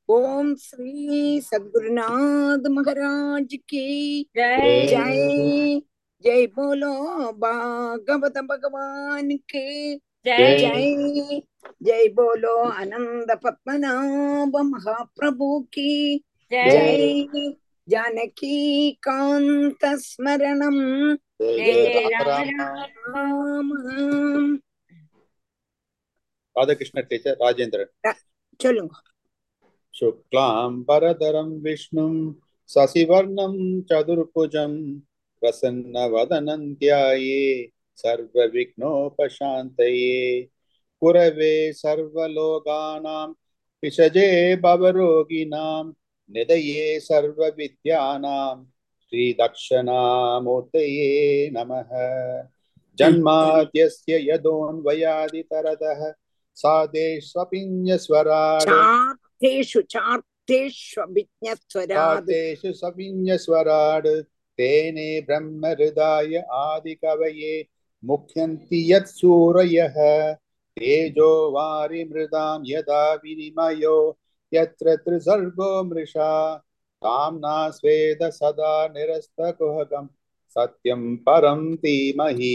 ओम श्री सदगुरुनाथ महाराज की जय जय जय बोलो भागवत भगवान के जय जय जय बोलो आनंद पद्मनाभ महाप्रभु की जय जय जानकी कांत स्मरणम जय जय राम राम राम ராதாகிருஷ்ண டீச்சர் ராஜேந்திரன் சொல்லுங்க शुक्लाम्बरधरं विष्णुं शशिवर्णं चतुर्भुजं प्रसन्नवदनं ध्याये सर्वविघ्नोपशान्तये कुरवे सर्वलोकानां विषजे भवरोगिणां निधये सर्वविद्यानां श्रीदक्षिणामूर्तये नमः जन्माद्यस्य यदोन्वयादितरतः सादेष्वपिञ्जस्वराड् चार्थेषु चार्थेष्वभिज्ञस्वराद् तातेषु सविञ्जस्वराड् तेने ब्रह्महृदाय आदिकवये मुह्यन्ति यत्सूरयः तेजो वारिमृदां यदा विनिमयो यत्र त्रिसर्गो मृषा ताम्ना स्वेद सदा निरस्तकुहकं सत्यं परं धीमहि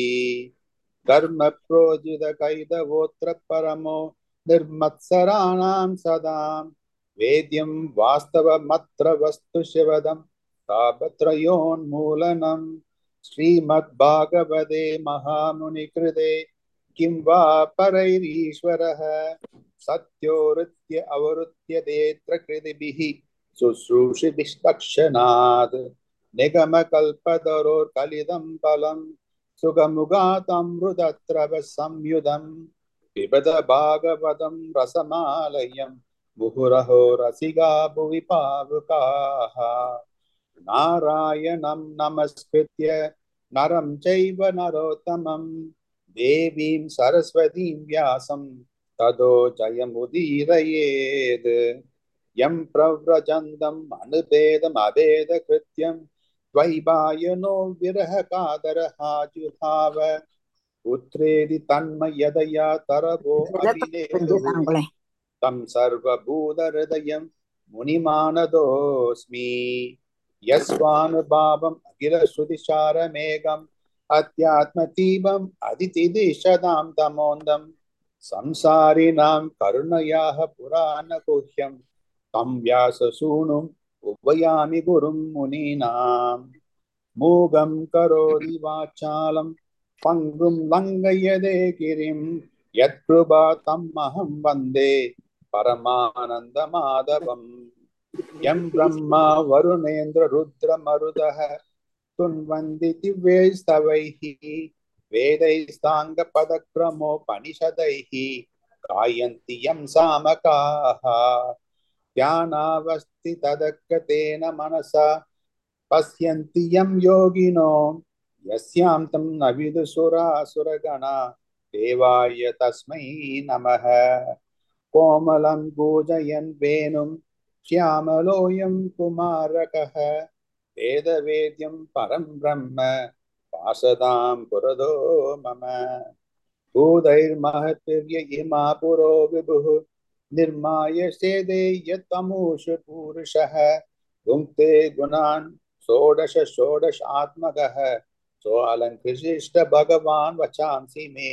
कर्मप्रोजितकैदवोऽत्र परमो निर्मत्सराणां सदां वेद्यं वास्तवमत्र वस्तु शिवदं तापत्रयोन्मूलनं श्रीमद्भागवते महामुनिकृते किं वा परैरीश्वरः सत्योरुत्य अवरुत्य देत्र कृतिभिः शुश्रूषिभिस्तक्षणात् निगमकल्पतरोर्कलिदं फलं सुगमुगातमृतत्रव संयुधम् पिबद भागवतं रसमालयं मुहुरहो रसिका भुवि पावुकाः नारायणं नमस्कृत्य नरं चैव नरोत्तमं देवीं सरस्वतीं व्यासं ततो जयमुदीरयेत् यं प्रव्रजन्तम् अनुभेदमभेदकृत्यं द्वैपायनो विरहकादरहा जुहाव पुत्रेदि तन्मयदया तरवो अभिनेतुः தாங்களே तं सर्वभूतहृदयं मुनिमानदोऽस्मि यस्वानुभावम् अखिलश्रुतिसारमेघम् अध्यात्मदीपम् अदितिदिशदां तमोन्दं संसारिणां करुणयाः पुराणगुह्यं तं व्याससूनुम् उभयामि गुरुं मुनीनां मूगं करोति वाचालं पङ्गुं लङ्घयदे गिरिं यत्कृपा तम् अहं वन्दे परमानन्दमाधवम् यं ब्रह्मा वरुणेन्द्ररुद्रमरुदः तुन्वन्ति दिव्यैस्तवैः वेदैस्ताङ्गपदक्रमोपनिषदैः गायन्ति यं सामकाः ध्यानावस्थितदग्गतेन मनसा पश्यन्ति यं योगिनो यस्यां तं न विदुसुरासुरगणा देवाय तस्मै नमः कोमलं पूजयन् वेणुं श्यामलोऽयं कुमारकः वेदवेद्यं परं ब्रह्म पासदां पुरदो मम भूतैर्महतिर्य इमा पुरो विभुः निर्माय सेदे यत्तमूषु पूरुषः भुङ्क्ते गुणान् षोडश षोडशात्मकः सोऽलङ्कृशिष्ट भगवान् वचांसि मे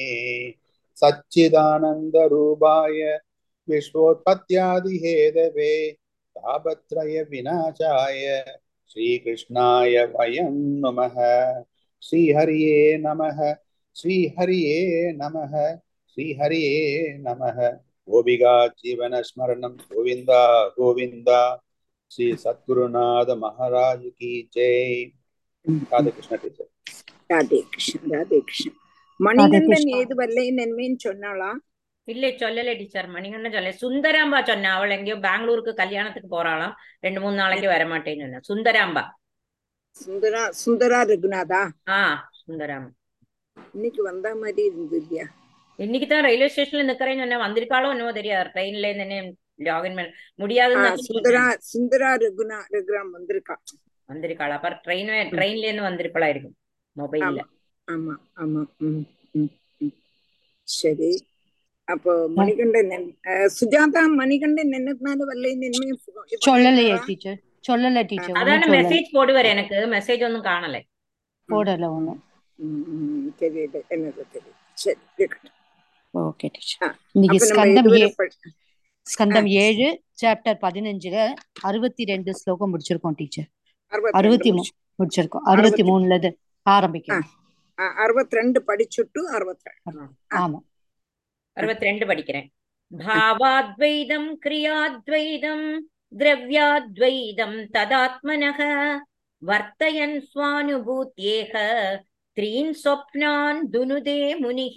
सच्चिदानन्दरूपाय विश्वोत्पत्त्यादिहेदवे तापत्रय विनाशाय श्रीकृष्णाय वयं नमः श्रीहरिये नमः श्रीहरिये नमः श्रीहरिये नमः गोपिका जीवनस्मरणं गोविन्द गोविन्द श्री सद्गुरुनाथ महाराज की जय राधे कृष्ण टीचर ராதே கிருஷ்ணன் ராதே கிருஷ்ணன் மணிகண்டன் கிருஷ்ணா. ஏது வரலை நன்மைன்னு சொன்னாளா இல்ல சொல்லல டீச்சர் மணிகண்டன் சொல்ல சுந்தராம்பா சொன்னா அவள் எங்கேயோ பெங்களூருக்கு கல்யாணத்துக்கு போறாளாம் ரெண்டு மூணு நாளைக்கு வர மாட்டேன்னு சொன்னா சுந்தராம்பா சுந்தரா சுந்தரா ரகுநாதா ஆ சுந்தராம்பா இன்னைக்கு வந்த மாதிரி இருந்தது இல்லையா இன்னைக்கு தான் ரயில்வே ஸ்டேஷன்ல நிக்கிறேன்னு சொன்னேன் வந்திருக்காளோ என்னவோ தெரியாது ட்ரெயின்ல இருந்து லாகின் பண்ண ஆ, முடியாதுன்னு சுந்தரா தான் சுந்தரா ரகுநா ரகுராம் வந்திருக்கா வந்திருக்காளா அப்புறம் ட்ரெயின் ட்ரெயின்ல இருந்து வந்திருப்பளா இருக்கும் மொபைல்ல ஆமா ஆமா ஆமா ம் ம் ம் சரி அப்போ மணிகண்டன் என்- அஹ், சுஜாதா மணிகண்டன் என்னதுனால வரலைன்னு இனிமே இது சொல்லலையே பண்ணிருக்காரா? டீச்சர் சொல்லல டீச்சர் அதான ஒன்னும் சொல்லல மெசேஜ் போடுவார் எனக்கு மெசேஜ் ஒன்றும் காணல போடல ஒண்ணும் ம், ம், தெரியல என்னது தெரியல சரி இருக்கட்டும். ஓகே டீச்சர் ஆ, இன்னைக்கு அப்ப நம்ம ஸ்கந்தம் இதுவரை ஏ படி- ஸ்கந்தம் ஏழு சாப்டர் பதினஞ்சுல அறுபத்தி ரெண்டு ஸ்லோகம் முடிச்சிருக்கோம் டீச்சர் அறுபத்தி அறுபத்தி ரெண்டு மூ முடிச்சு. முடிச்சிருக்கோம் அறுபத்தி அறுபத்தி மூணுல இருந்து ஆரம்பிக்கிறோம் அஹ், அறுபத்தி ரெண்டு படிச்சுட்டு அறுபத்தி ரெண்டு ஆமா அறுபத்தி ரெண்டு படிக்கிறேன் பாவாத்வைதம் கிரியாத்வைதம் திரவியாத்வைதம் ததாத்மனः வர்த்தயன் ஸ்வானுபூத்யேக த்ரீன் சொப்னான் துனுதே முனிः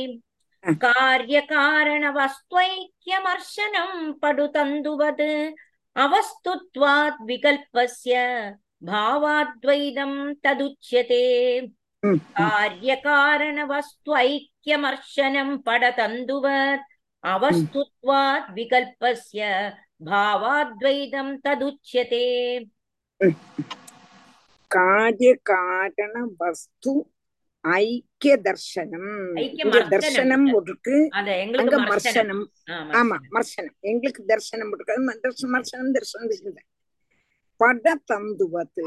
कार्यकारणवस्त्वैक्यमर्शनं पडुतन्दुवत् अवस्तुत्वात् विकल्पस्य भावाद्वैदं तदुच्यते ம், ம். कार्यकारणवस्त्वैक्यमर्शनं पडतन्दुवत् अवस्तुत्वात् विकल्पस्य भावाद्वैदं तदुच्यते காரிய காரண வஸ்து ஐக்கிய தர்சனம் ஐக்கிய இங்க மர்சனம் தர்சனம் இல்ல. இருக்கு அத அங்க எங்களுக்கு மர்சனம் மர்சனம் ஆ, ஆமா மர்சனம் மர்சனம் எங்களுக்கு தர்சனம் இருக்கு அது மர்சனம் மர்சனம் தர்சனம் இல்லை பட தந்துவது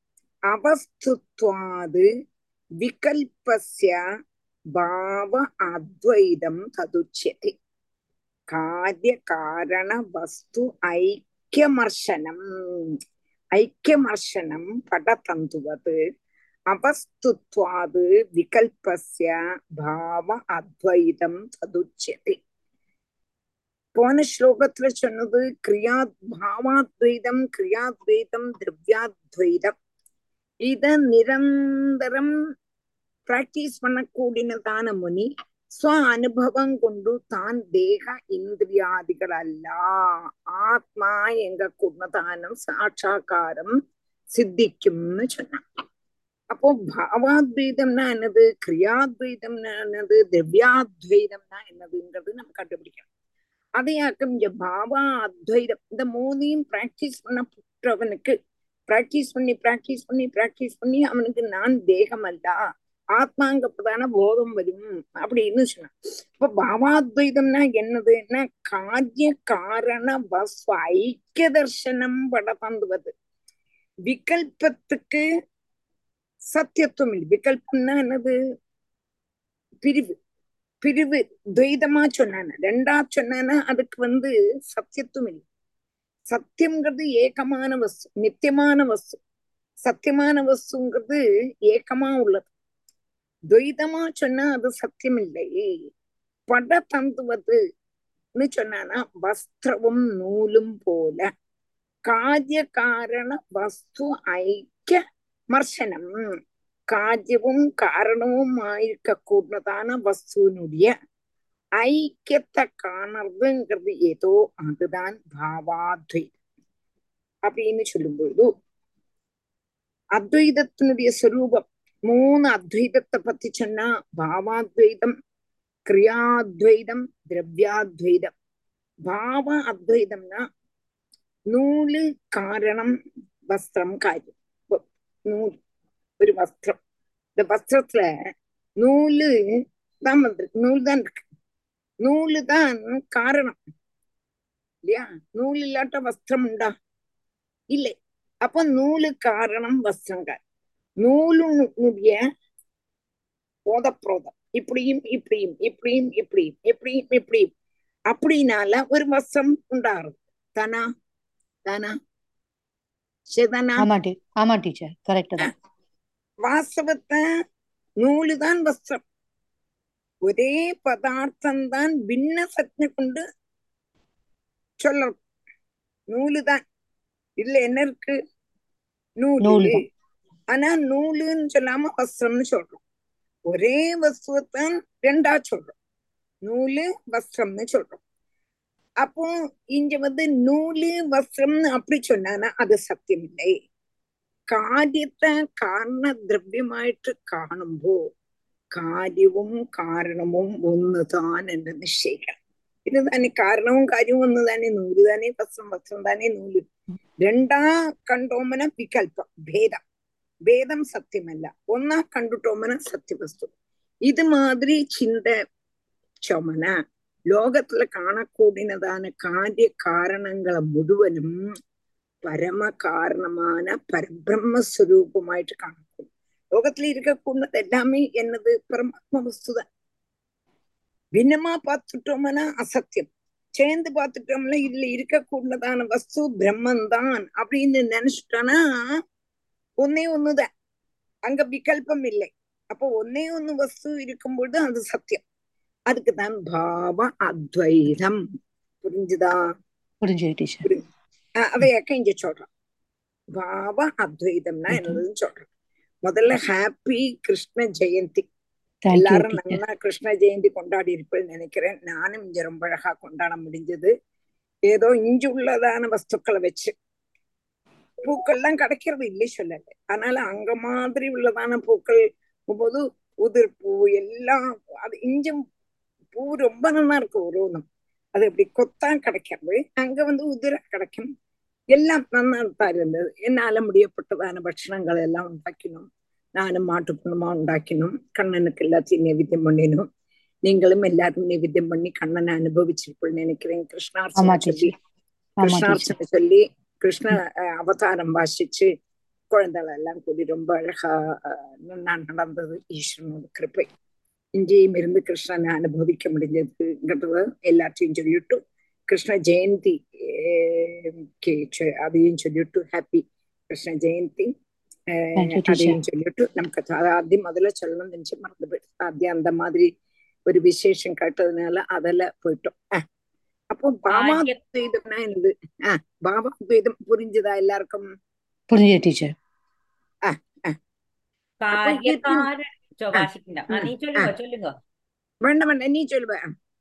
அவஸ்துத்வாது விகல்பஸ்ய பாவ அத்வைதம் ததுச்சியதி காரிய காரண வஸ்து ஐக்கியமர்சனம் ஐக்கியமர்சனம் படதந்துவது அவஸ்துத்வாது விகல்பஸ்ய பாவ அத்வைதம் ததுச்சியதி போன ஸ்லோகத்துல சொன்னது கிரியா பாவாத்வைதம் கிரியாத்வைதம் திரவியாத்வைதம் இத நிரந்தரம் பிராக்டிஸ் பண்ணக்கூடியதான முனி ஸ்வ அனுபவம் கொண்டு தான் தேக இந்திரியாதிகளல்ல ஆத்மா எங்க குணதானம் சாட்சாக்காரம் சித்திக்கும்னு சொன்னான் அப்போ பாவாத்வைதம்னா என்னது கிரியாத்வைதம்னா என்னது திவ்யாத்வைதம்னா என்னதுங்கிறது நம்ம கண்டுபிடிக்கணும் அதையாக்கும் இங்க பாவா அத்வைதம் இந்த மூணையும் பிராக்டிஸ் பண்ணப்பட்டவனுக்கு பிராக்டிஸ் பண்ணி பிராக்டிஸ் பண்ணி பிராக்டிஸ் பண்ணி அவனுக்கு நான் தேகம் அல்ல ஆத்மாங்கப்பதான போதம் வரும் அப்படின்னு சொன்னான் இப்ப பாவாத்வைதம்னா என்னதுன்னா காரிய காரண வஸ் ஐக்கிய தர்சனம் பட பந்துவது விகல்பத்துக்கு சத்தியத்துவம் இல்லை விகல்பம்னா என்னது பிரிவு பிரிவு துவைதமா சொன்னான ரெண்டா சொன்னானா அதுக்கு வந்து சத்தியத்துவம் இல்லை சத்தியம்ங்கிறது ஏகமான வஸ்து நித்தியமான வஸ்து சத்தியமான வஸ்துங்கிறது ஏகமா உள்ளது துவைதமா சொன்னா அது சத்தியம் இல்லை பட தந்துவதுன்னு சொன்னானா வஸ்திரவும் நூலும் போல காரிய காரண வஸ்து ஐக்கிய மர்சனம் காரியவும் காரணமும் ஆயிருக்க கூடதான வஸ்துனுடைய ஐக்கியத்தை காணறதுங்கிறது ஏதோ அதுதான் பாவாத்வைதம் அப்படின்னு சொல்லும்பொழுது அத்வைதத்தினுடைய சொரூபம் மூணு அத்வைதத்தை பத்தி சொன்னா பாவாத்வைதம் கிரியாத்வைதம் திரவியாத்வைதம் பாவ அத்வைதம்னா நூலு காரணம் வஸ்திரம் காரியம் நூல் ஒரு வஸ்திரம் இந்த வஸ்திரத்துல நூலு தான் வந்திருக்கு நூல் தான் இருக்கு நூலு தான் காரணம் இல்லையா நூல் இல்லாட்ட வஸ்திரம் உண்டா இல்லை அப்ப நூலு காரணம் வஸ்திரங்கள் நூலுடைய போதப்ரோதம் இப்படியும் இப்படியும் இப்படியும் இப்படியும் இப்படியும் இப்படியும் அப்படினால ஒரு வஸ்திரம் உண்டாகிறது தானா தானா சரிதானா ஆமா டீ ஆமா டீச்சர் கரெக்ட் தான் வாஸ்தவத்தை நூலுதான் வஸ்திரம் ஒரே பதார்த்தம் தான் பின்ன சக்தி கொண்டு சொல்ல நூலுதான் இதுல என்ன இருக்கு நூலு நூலுதான். ஆனா நூலுன்னு சொல்லாம வஸ்திரம்னு சொல்றோம் ஒரே வஸ்துவத்தான் ரெண்டா சொல்றோம் நூலு வஸ்திரம்னு சொல்றோம் அப்போ இங்க வந்து நூலு வஸ்திரம்னு அப்படி சொன்னானா அது சத்தியம் இல்லை കാര്യത്തെ കാരണ ദ്രവ്യമായിട്ട് കാണുമ്പോ കാര്യവും കാരണവും ഒന്ന് താൻ എന്ന് നിശ്ചയിക്കണം ഇത് തന്നെ കാരണവും കാര്യവും ഒന്ന് തന്നെ നൂല് തന്നെ വസ്ത്രം വസ്ത്രം തന്നെ നൂല് രണ്ടാ കണ്ടോമന വികല്പം ഭേദം ഭേദം സത്യമല്ല ഒന്നാ കണ്ടുട്ടോമന സത്യവസ്തു ഇത് മാതിരി ചിന്ത ചുമന ലോകത്തില് കാണക്കൂടിനതാണ് കാര്യ കാരണങ്ങളെ മുഴുവനും பரமகாரணமான பரபிரம்ம ஸ்வரூபமாயிட்டு காணக்கூடும் லோகத்துல இருக்கக்கூடது எல்லாமே என்னது பரமாத்ம வஸ்துதான் பின்னமா பார்த்துட்டோம்னா அசத்தியம் சேர்ந்து பார்த்துட்டோம்னா இதுல இருக்கக்கூடதான வஸ்து பிரம்மந்தான் அப்படின்னு நினைச்சிட்டோம்னா ஒன்னே ஒண்ணுதான் அங்க விகல்பம் இல்லை அப்போ ஒன்னே ஒண்ணு வஸ்து இருக்கும்பொழுது அது சத்தியம் அதுக்குதான் பாவ அத்வைதம் புரிஞ்சுதா புரிஞ்சுது டீச்சர் அஹ் அதையாக்க இங்க சொல்றான் பாவ அத்வைதம்னா என்னதுன்னு சொல்றான் முதல்ல ஹாப்பி கிருஷ்ண ஜெயந்தி தேங்க்யூ எல்லாரும் டீச்சர் நல்லா கிருஷ்ண ஜெயந்தி கொண்டாடி இருப்பேன்னு நினைக்கிறேன் நானும் இங்க ரொம்ப அழகா கொண்டாட முடிஞ்சது ஏதோ இஞ்சு உள்ளதான வஸ்துக்களை வச்சு பூக்கள்லாம் கிடைக்கிறது இல்லை சொல்லல அதனால அங்க மாதிரி உள்ளதான பூக்கள் போது உதிர் பூ எல்லாம் அது இஞ்சும் பூ ரொம்ப நல்லா இருக்கும் ஒரு ஒண்ணும் அது இப்படி கொத்தா கிடைக்கிறது அங்க வந்து உதிர கிடைக்கும் எல்லாம் நல்லா தான் இருந்தது என்னால முடியப்பட்டதான பட்சணங்கள் எல்லாம் உண்டாக்கினோம் நானும் மாட்டுப்பணமா உண்டாக்கினோம் கண்ணனுக்கு எல்லாத்தையும் நைவேத்தியம் பண்ணினோம் நீங்களும் எல்லாரும் நைவேத்தியம் பண்ணி கண்ணனை அனுபவிச்சிருப்பீங்கன்னு நினைக்கிறேன் ஆமா கிருஷ்ணார்ச்சனை சொல்லி டீச்சர் ஆமா டீச்சர் கிருஷ்ணார்ச்சனை சொல்லி கிருஷ்ண அஹ், அவதாரம் வாசிச்சு குழந்தைகள் எல்லாம் கூடி ரொம்ப அழகா அஹ், நன்னா நடந்தது ஈஸ்வரனோட கிருப்பை இங்கேயும் இருந்து கிருஷ்ணனை அனுபவிக்க முடிஞ்சதுங்கிறது எல்லாத்தையும் சொல்லிட்டு கிருஷ்ண ஜெயந்தி அஹ், க்கு சொ- அதையும் சொல்லிட்டு ஹாப்பி கிருஷ்ண ஜெயந்தி அஹ், தேங்க்யூ டீச்சர் அதையும் சொல்லிட்டு நமக்கு அது ஆദ്യം முதல்ல சொல்லணும்னு நினைச்சு மறந்து போயிட்டு ஆദ്യം அந்த மாதிரி ஒரு விசேஷம் கேட்டதுனால அதில் போயிட்டோம் அஹ், அப்போ காரிய பாவாத்வைதம்னா என்னது ஆஹ் பாவாத்வைதம் புரிஞ்சுதா எல்லாருக்கும் புரிஞ்சுது டீச்சர் அஹ், அஹ். அப்போ இது കാര്യകാര ചോ ஆஹ் വാശിക്കണ്ട ആ உம் നീ ചൊല്ലുക ஆஹ் ചൊല്ലുക வேண்டாம் வேண்டாம் நீ சொல்லுவ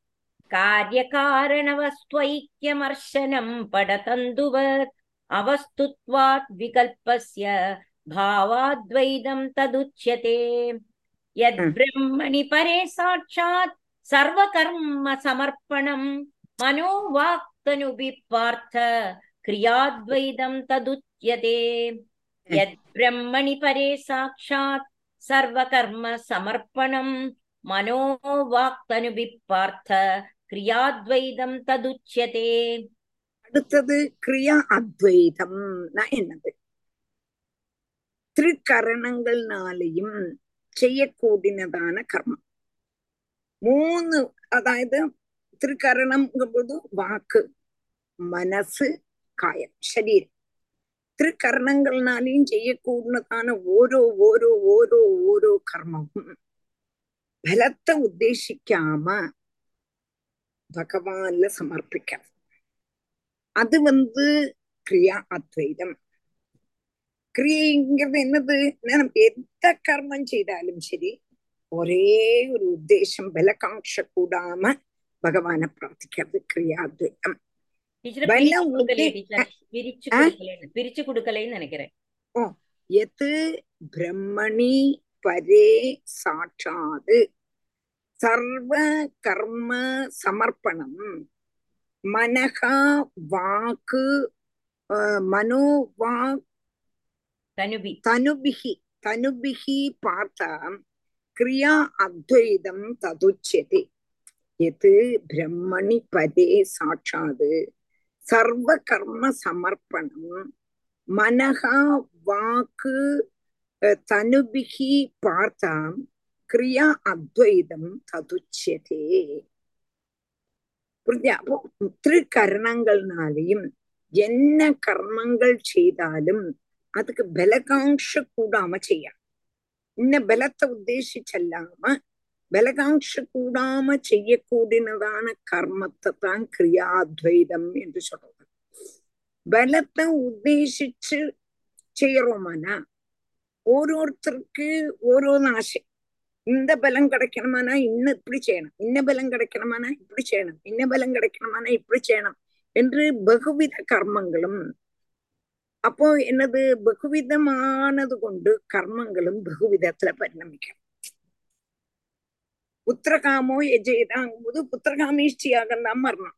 കാര്യകാരണവസ്ത്വൈക്യമർശനം പടതന്തുവത് അവസ്തുത്വാത് വികൽപ്പസ്യ ഭാവാദ്വൈതം തദുച്യത്തെ ഉം. യദ്ബ്രഹ്മണി പരേ സാക്ഷാത് സർവകർമ്മ സമർപ്പണം മനോവാക്തനുവിപ്പാർത്ഥ ക്രിയാദ്വൈതം തദുച്യത്തെ ഉം. യദ്ബ്രഹ്മണി പരേ സാക്ഷാത് സർവകർമ്മ സമർപ്പണം മനോവാക്തനുവിപ്പാർത്ഥ கிரியாத்வைதம் ததுச்சியதே அடுத்தது கிரியா அத்வைதம்னா என்னது திருக்கரணங்கள்னாலையும் செய்யக்கூடியதான கர்மம் மூணு அதாவது திருக்கரணம்ங்கும்போது வாக்கு மனசு காயம் சரீரம் திருக்கரணங்கள்னாலையும் செய்யக்கூடியதான ஓரோ ஓரோ ஓரோ ஓரோ கர்மமும் பலத்தை உத்தேசிக்காம பகவான்ல சமர்ப்பிக்கிறது அது வந்து கிரியா அத்வைதம் கிரியைங்கிறது என்னது நம்ம எந்த கர்மம் செய்தாலும் சரி ஒரே ஒரு உத்தேசம் பலகாங்ஷ கூடாம பகவானை பிரார்த்திக்கிறது கிரியாத்வைதம் டீச்சர் பல பிரிச்சு உத்தே கொடுக்கலையே டீச்சர் பிரிச்சு ஆ? கொடுக்கலைன்னு பிரிச்சு கொடுக்கலைன்னு நினைக்கிறேன் ஓ எது பிரம்மணி பரே சாட்சாது சர்வ கர்ம சமர்ப்பணம் மனகா வாக்கு அஹ், மனோ வாக் தனுபி தனுபிகி தனுபிகி பார்த்தா கிரியா அத்வைதம் ததுச்சதி எது பிரம்மணி பதே சாட்சாது சர்வ கர்ம சமர்ப்பணம் மனகா வாக்கு அஹ், தனுபிகி பார்த்தா கிரியா அத்வைதம் ததுச்சதே புரிஞ்சா அப்போ திருக்கரணங்கள்னாலையும் என்ன கர்மங்கள் செய்தாலும் அதுக்கு பலகாங்ஷ கூடாம செய்யணும் இன்ன பலத்தை உத்தேசிச்சல்லாம பலகாங்ஷ கூடாம செய்யக்கூடியதான கர்மத்தை தான் கிரியாத்வைதம் என்று சொல்றது பலத்தை உத்தேசிச்சு செய்யறோமானா ஓரோருத்தருக்கு ஓரோன்னு ஆசை இந்த பலம் கிடைக்கணுமானா இன்னும் இப்படி செய்யணும் இன்ன பலம் கிடைக்கணுமானா இப்படி செய்யணும் இன்ன பலம் கிடைக்கணுமானா இப்படி செய்யணும் என்று பகுவித கர்மங்களும் அப்போ என்னது பகுவிதமானது கொண்டு கர்மங்களும் பகுவிதத்துல பரிணமிக்கும் புத்திரகாமோ எஜயதாங்கும்போது புத்திரகாமீஷ்டி யாகம் தான் மரணம்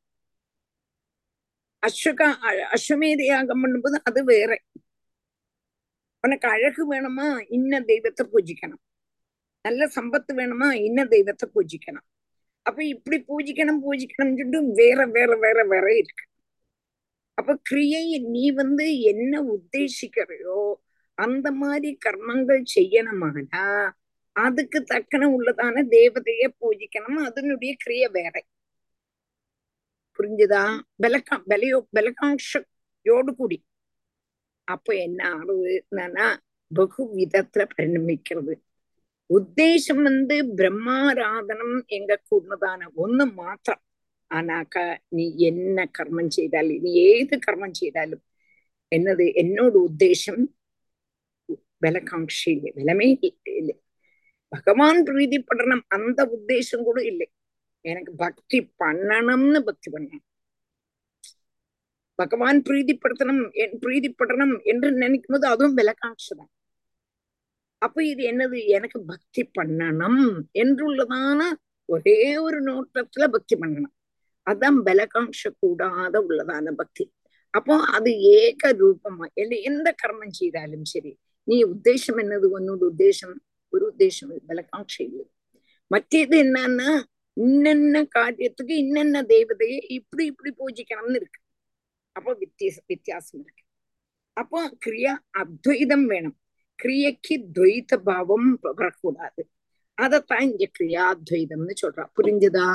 அஸ்வகா அ- அஸ்வமேத யாகம் பண்ணும்போது அது வேற உனக்கு அழகு வேணுமா இன்ன தெய்வத்தை பூஜிக்கணும் நல்ல சம்பத்து வேணுமா இன்ன தெய்வத்தை பூஜிக்கணும் அப்ப இப்படி பூஜிக்கணும் பூஜிக்கணும்னு சொல்லிட்டு வேற வேற வேற வேற இருக்கு அப்ப கிரியை நீ வந்து என்ன உத்தேசிக்கிறையோ அந்த மாதிரி கர்மங்கள் செய்யணுமானா அதுக்கு தக்கன உள்ளதான தேவதைய பூஜிக்கணும் அதனுடைய கிரியை வேற புரிஞ்சுதா பலக்கா பலையோ பலகாங்ஷயோடு கூடி அப்ப என்ன ஆகுதுன்னா பகு விதத்துல பரிணமிக்கிறது உத்தேசம் வந்து பிரம்மாராதனம் எங்க கூடதான ஒண்ணு மாத்திரம் ஆனாக்கா நீ என்ன கர்மம் செய்தாலும் நீ ஏது கர்மம் செய்தாலும் என்னது என்னோட உத்தேசம் பலகாங்ஷி இல்லை பலமே இல்லை பகவான் பிரீதிப்படணும் அந்த உத்தேசம் கூட இல்லை எனக்கு பக்தி பண்ணணும்னு பக்தி பண்ணணும் பகவான் பிரீதிப்படுத்தணும் பிரீதிப்படணும் என்று நினைக்கும் போது அதுவும் விலக்காட்சி தான் அப்ப இது என்னது எனக்கு பக்தி பண்ணணும் என்றுள்ளதான ஒரே ஒரு நோட்டத்துல பக்தி பண்ணணும் அதான் பலகாங்ஷ கூடாத உள்ளதான பக்தி அப்போ அது ஏக ரூபமா இல்லை எந்த கர்மம் செய்தாலும் சரி நீ உத்தேசம் என்னது உன்னோட உத்தேசம் ஒரு உத்தேசம் பலகாங்ஷ இல்லை மற்றது என்னன்னா இன்னென்ன காரியத்துக்கு இன்னென்ன தேவதையை இப்படி இப்படி பூஜிக்கணும்னு இருக்கு அப்போ வித்தியாச வித்தியாசம் இருக்கு அப்போ கிரியா அத்வைதம் வேணும் கிரியைக்கு துவைத பாவம் வரக்கூடாது அதத்தான் இங்க கிரியாத்வைதம்னு சொல்றா புரிஞ்சுதா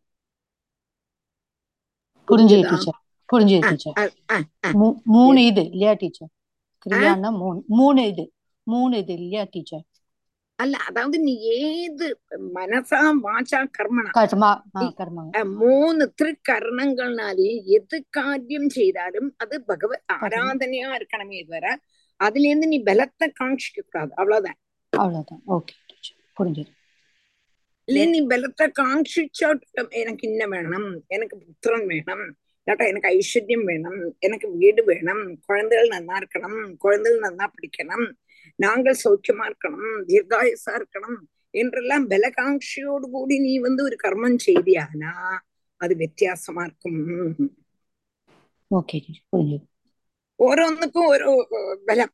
புரிஞ்சுது டீச்சர் புரிஞ்சுது டீச்சர் மூணு இது இல்லையா டீச்சர் கிரியான்னா மூணு மூணு இது மூணு இது இல்லையா டீச்சர் அல்ல அதாவது நீ ஏது மனசா வாச்சா கர்மனா கர்மா கர்மா மூணு திருக்கரணங்கள்னாலே எது காரியம் செய்தாலும் அது பகவத் ஆராதனையா இருக்கணுமே தவிர அதுல இருந்து நீ பலத்தை காமிச்சிக்க கூடாது அவ்வளவுதான் அவ்வளவுதான் ஓகே புரிஞ்சது இல்ல நீ பலத்தை காமிச்சா எனக்கு இன்ன வேணும் எனக்கு புத்திரன் வேணும் இல்லாட்டா எனக்கு ஐஸ்வர்யம் வேணும் எனக்கு வீடு வேணும் குழந்தைகள் நல்லா இருக்கணும் குழந்தைகள் நல்லா பிடிக்கணும் நாங்கள் சௌக்கியமா இருக்கணும் தீர்காயுசா இருக்கணும் என்றெல்லாம் பலகாங்ஷியோடு கூடி நீ வந்து ஒரு கர்மம் செய்தியானா அது வித்தியாசமா இருக்கும் ஓகே புரிஞ்சது ஓரோன்னுக்கும் ஒரு பலம்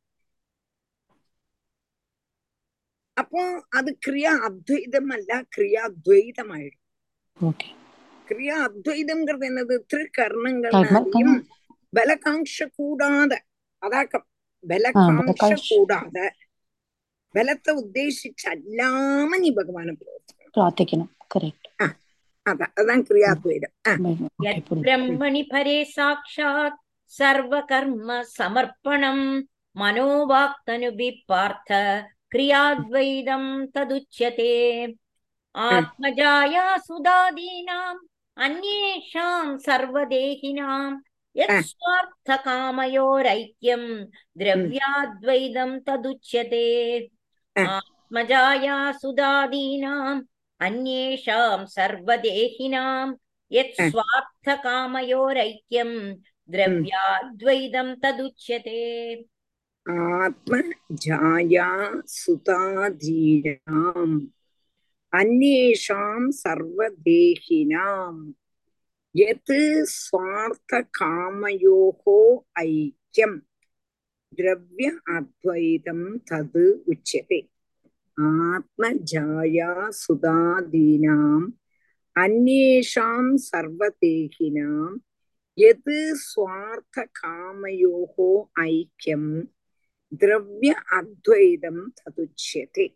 அப்போ அது கிரியா அத்வைதம் அல்ல கிரியா துவைதமாயிடும் ஓகே கிரியா அத்வைதம்ங்கிறது என்னது திருக்கர்ணங்கள்னாலையும் பலகாங்ஷ கூடாத அதாக்கம் பலகாங்ஷ കൂടാതെ ബലത്തെ ഉദ്ദേശിച്ചല്ലാമ നീ ഭഗവാനെ പ്രാർത്ഥിക്കണം കറക്റ്റ് അതാ അതാണ് ക്രിയാദ്വൈതം ബ്രഹ്മണി പരേ സാക്ഷാത് സർവകർമ്മ സമർപ്പണം മനോവാക്തനുഭി പാർത്ഥ ക്രിയാദ്വൈതം തദുച്യത്തെ ആത്മജായാ സുദാദീനാം അന്യേഷാം സർവദേഹിനാം യത്സ്വാർത്ഥകാമയോരൈക്യം ദ്രവ്യാദ്വൈതം തദുച്യത്തെ ആത്മജായാ സുദാദീനാം അന്യേഷാം സർവദേഹിനാം യത്സ്വാർത്ഥകാമയോരൈക്യം ദ്രവ്യാദ്വൈതം തദുച്യത്തെ ആത്മജായാ സുതാധീനാം അന്യേഷാം സർവദേഹിനാം യത് സ്വാർത്ഥകാമയോഹോ ഐക്യം ദ്രവ്യ അദ്വൈതം തത് ഉച്യത്തെ ആത്മജായാ സുതാദീനാം അന്യേഷാം സർവദേഹിനാം യത് സ്വാർത്ഥകാമയോഹോ ഐക്യം ദ്രവ്യ അദ്വൈതം തതുച്യത്തെ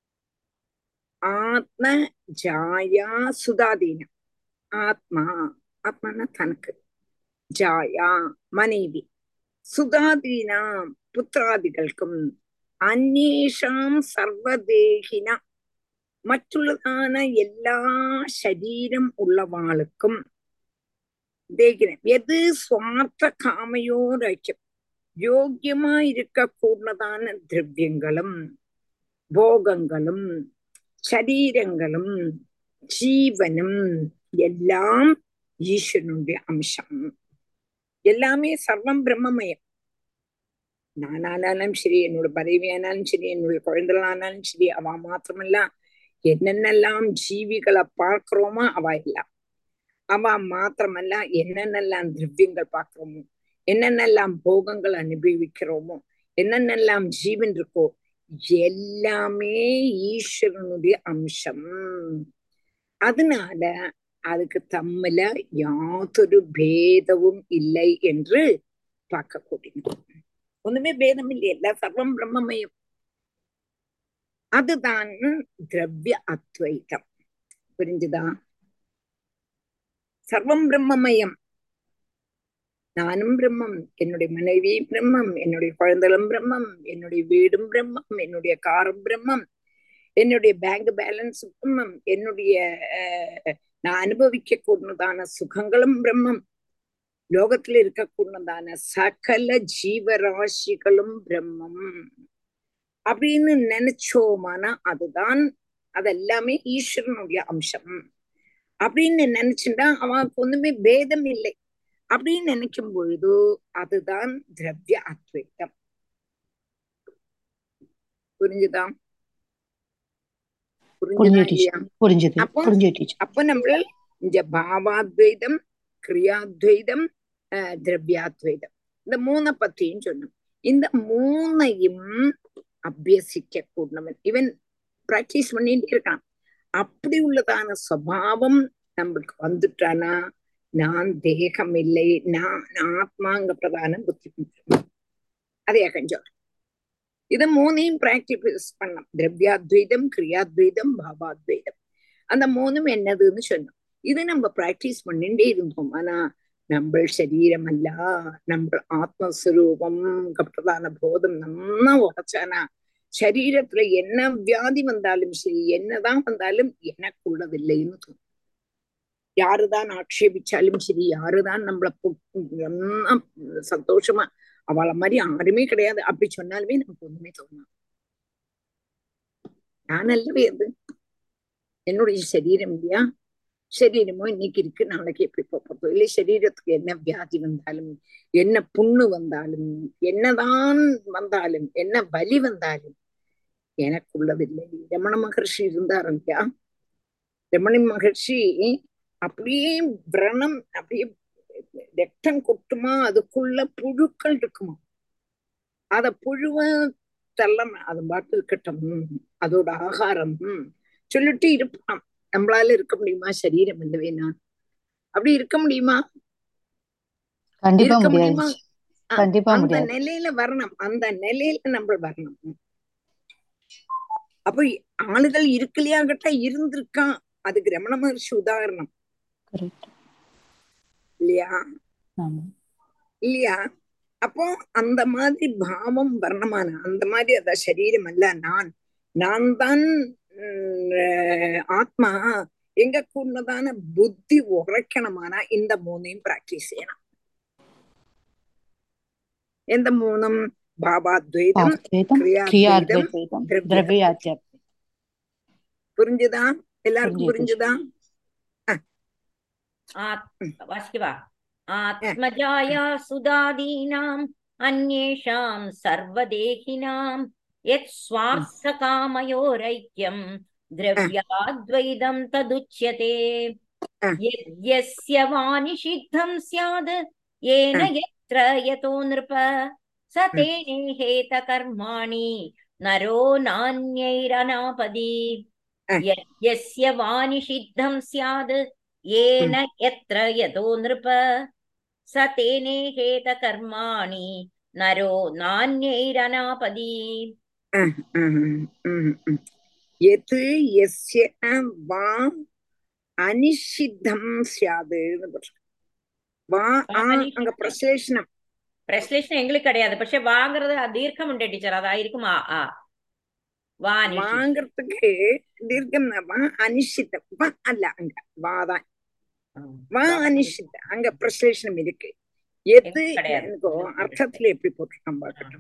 ആത്മജായാ സുതാദീനം ஆத்மா ஆத்மானா தனக்கு ஜாயா மனைவி சுதாதீனாம் புத்திராதிകൾക്കും അന്വേഷാം സർവദേഹിന മറ്റുള്ളതാണ് എല്ലാ ശരീരം ഉള്ളവാൾക്കും ദേഹിനം எது சுவார்த்த காமையோரைக்கும் யோக்கியமா இருக்கக்கூடதான திரவியங்களும் போகங்களும் சரீரங்களும் ஜீவனும் எல்லாம் ஈஸ்வரனுடைய அம்சம் எல்லாமே சர்வம் பிரம்மமயம் நானானாலும் சரி என்னோட பதவியானாலும் சரி என்னுடைய குழந்தைகளானாலும் சரி அவ மாத்திரமல்ல என்னென்னலாம் ஜீவிகளை பார்க்கிறோமோ அவ எல்லாம் அவ மாத்திரமல்ல என்னென்னலாம் திரவியங்கள் பார்க்கிறோமோ என்னென்னலாம் போகங்கள் அனுபவிக்கிறோமோ என்னென்னலாம் ஜீவன் இருக்கோ எல்லாமே ஈஸ்வரனுடைய அம்சம் அதனால அதுக்கு தம்மில யாதொரு பேதமும் இல்லை என்று பார்க்கக்கூடியது ஒண்ணுமே பேதம் இல்லையல்ல சர்வம் பிரம்மமயம் அதுதான் திரவிய அத்வைதம் புரிஞ்சுதா சர்வம் பிரம்மமயம் நானும் பிரம்மம் என்னுடைய மனைவி பிரம்மம் என்னுடைய குழந்தைகளும் பிரம்மம் என்னுடைய வீடும் பிரம்மம் என்னுடைய காரும் பிரம்மம் என்னுடைய பேங்க் பேலன்ஸ் பிரம்மம் என்னுடைய நான் அனுபவிக்க கூடதான சுகங்களும் பிரம்மம் லோகத்துல இருக்கக்கூடதான சகல ஜீவராசிகளும் பிரம்மம் அப்படின்னு நினைச்சோமானா அதுதான் அதெல்லாமே ஈஸ்வரனுடைய அம்சம் அப்படின்னு நினைச்சுட்டா அவனுக்கு ஒண்ணுமே பேதம் இல்லை அப்படின்னு நினைக்கும் பொழுது அதுதான் திரவிய அத்வைத்தம் புரிஞ்சுதா புரிஞ்சுதா இல்லையா புரிஞ்சுது அப்போ புரிஞ்சு டீச்சர் அப்ப நம்ம இந்த பாவாத்வைதம் கிரியாத்வைதம் ஆஹ் திரவியாத்வைதம் இந்த மூணை பத்தியும் சொன்னோம் இந்த மூணையும் அபியசிக்க கூடவன் இவன் பிராக்டிஸ் பண்ணிட்டு இருக்கான் அப்படி உள்ளதான சுவாவம் நம்மளுக்கு வந்துட்டானா நான் தேகம் இல்லை நான் ஆத்மாங்க பிரதான புத்தி அதே கொஞ்சம் இத மூணையும் பிராக்டிஸ் பண்ணலாம் திரவியாத்வைதம் கிரியாத்வைதம் பாவாத்வைதம் அந்த மூணும் என்னதுன்னு சொன்னோம் இது நம்ம பிராக்டிஸ் பண்ணிட்டே இருந்தோம் ஆனா நம்ம சரீரம் அல்ல நம்ம ஆத்மஸ்வரூபம் பிரதான போதம் நன்னா உடைச்சானா சரீரத்துல என்ன வியாதி வந்தாலும் சரி என்னதான் வந்தாலும் எனக்குள்ளதில்லைன்னு தோணும் யாருதான் ஆக்ஷேபிச்சாலும் சரி யாருதான் நம்மள சந்தோஷமா அவளை மாதிரி யாருமே கிடையாது அப்படி சொன்னாலுமே நமக்கு ஒண்ணுமே தோணும் நான் அல்லவே அது என்னுடைய சரீரம் இல்லையா சரீரமோ இன்னைக்கு இருக்கு நாளைக்கு எப்படி போறதோ இல்லை சரீரத்துக்கு என்ன வியாதி வந்தாலும் என்ன புண்ணு வந்தாலும் என்னதான் வந்தாலும் என்ன வலி வந்தாலும் எனக்குள்ளதில்லை ரமண மகர்ஷி இருந்தார் இல்லையா ரமண மகர்ஷி அப்படியே விரணம் அப்படியே ரத்தம் கொட்டுமா அதுக்குள்ள புழுக்கள் இருக்குமா அத புழுவ தள்ளம் அது பாட்டு இருக்கட்டும் அதோட ஆகாரம் சொல்லிட்டு இருப்பான் நம்மளால இருக்க முடியுமா சரீரம் இல்லவே நான் அப்படி இருக்க முடியுமா கண்டிப்பா இருக்க முடியாது முடியுமா கண்டிப்பா அந்த முடியாது நிலையில வரணும் அந்த நிலையில நம்ம வரணும் அப்ப ஆளுகள் இருக்கலையாகட்ட இருந்திருக்கான் அதுக்கு ரமண மகர்ஷி உதாரணம் கரெக்ட் இல்லையா ஆமா இல்லையா அப்போ அந்த மாதிரி பாவம் வர்ணமான அந்த மாதிரி அத சரீரம் அல்ல நான் நான் தான் உம், ஆத்மா எங்க கூடதான புத்தி உரைக்கணுமானா இந்த மூணையும் பிராக்டிஸ் செய்யணும் எந்த மூணும் பாபாத்வைதம் அத்வைதம் கிரியாத்வைதம் கிரியாத்வைதம் திரவியாத்வைதம். திரவியாத்வைதம் புரிஞ்சுதா எல்லாருக்கும் புரிஞ்சுது. புரிஞ்சுதா आत् वासिवा आत्मजाया सुदादीनाम् अन्येषां सर्वदेहिनां यत् स्वार्थकामयोरैक्यं द्रव्याद्वैदं तदुच्यते आ. यद्यस्य वा निषिद्धं स्याद् येन आ. यत्र यतो नृप स तेनेहेत कर्माणि नरो नान्यैरनापदी आ. यस्य वा निषिद्धं स्याद् येन यत्र यतो नृप स तेनेहेत कर्माणि नरो नान्यैरनापदी அஹ், அஹ், உம், உம். எது எஸ்ய வா அனிஷித்தம் சியாதுன்னு போட்டிருக்கு. வா ஆ அங்க பிரசேஷனம் പ്രശ്ലേഷണം എங்களுக்கு கிடையாது പക്ഷെ വാങ്ങുறது ദീർഘമുണ്ട് ടീച്ചർ അതായിരിക്കും ആ ആ വാ നിഷി வாங்கறதுக்கு தீர்க்கம் வா அனிஷித்தம் வா அல்ல அங்க வாதான் வா அனிஷித்தம் அங்க பிரசேஷனம் இருக்கு எது எனக்கு கிடையாது. எனக்கோ அர்த்தத்துல எப்படி போட்டிருக்கான் பார்க்கட்டும்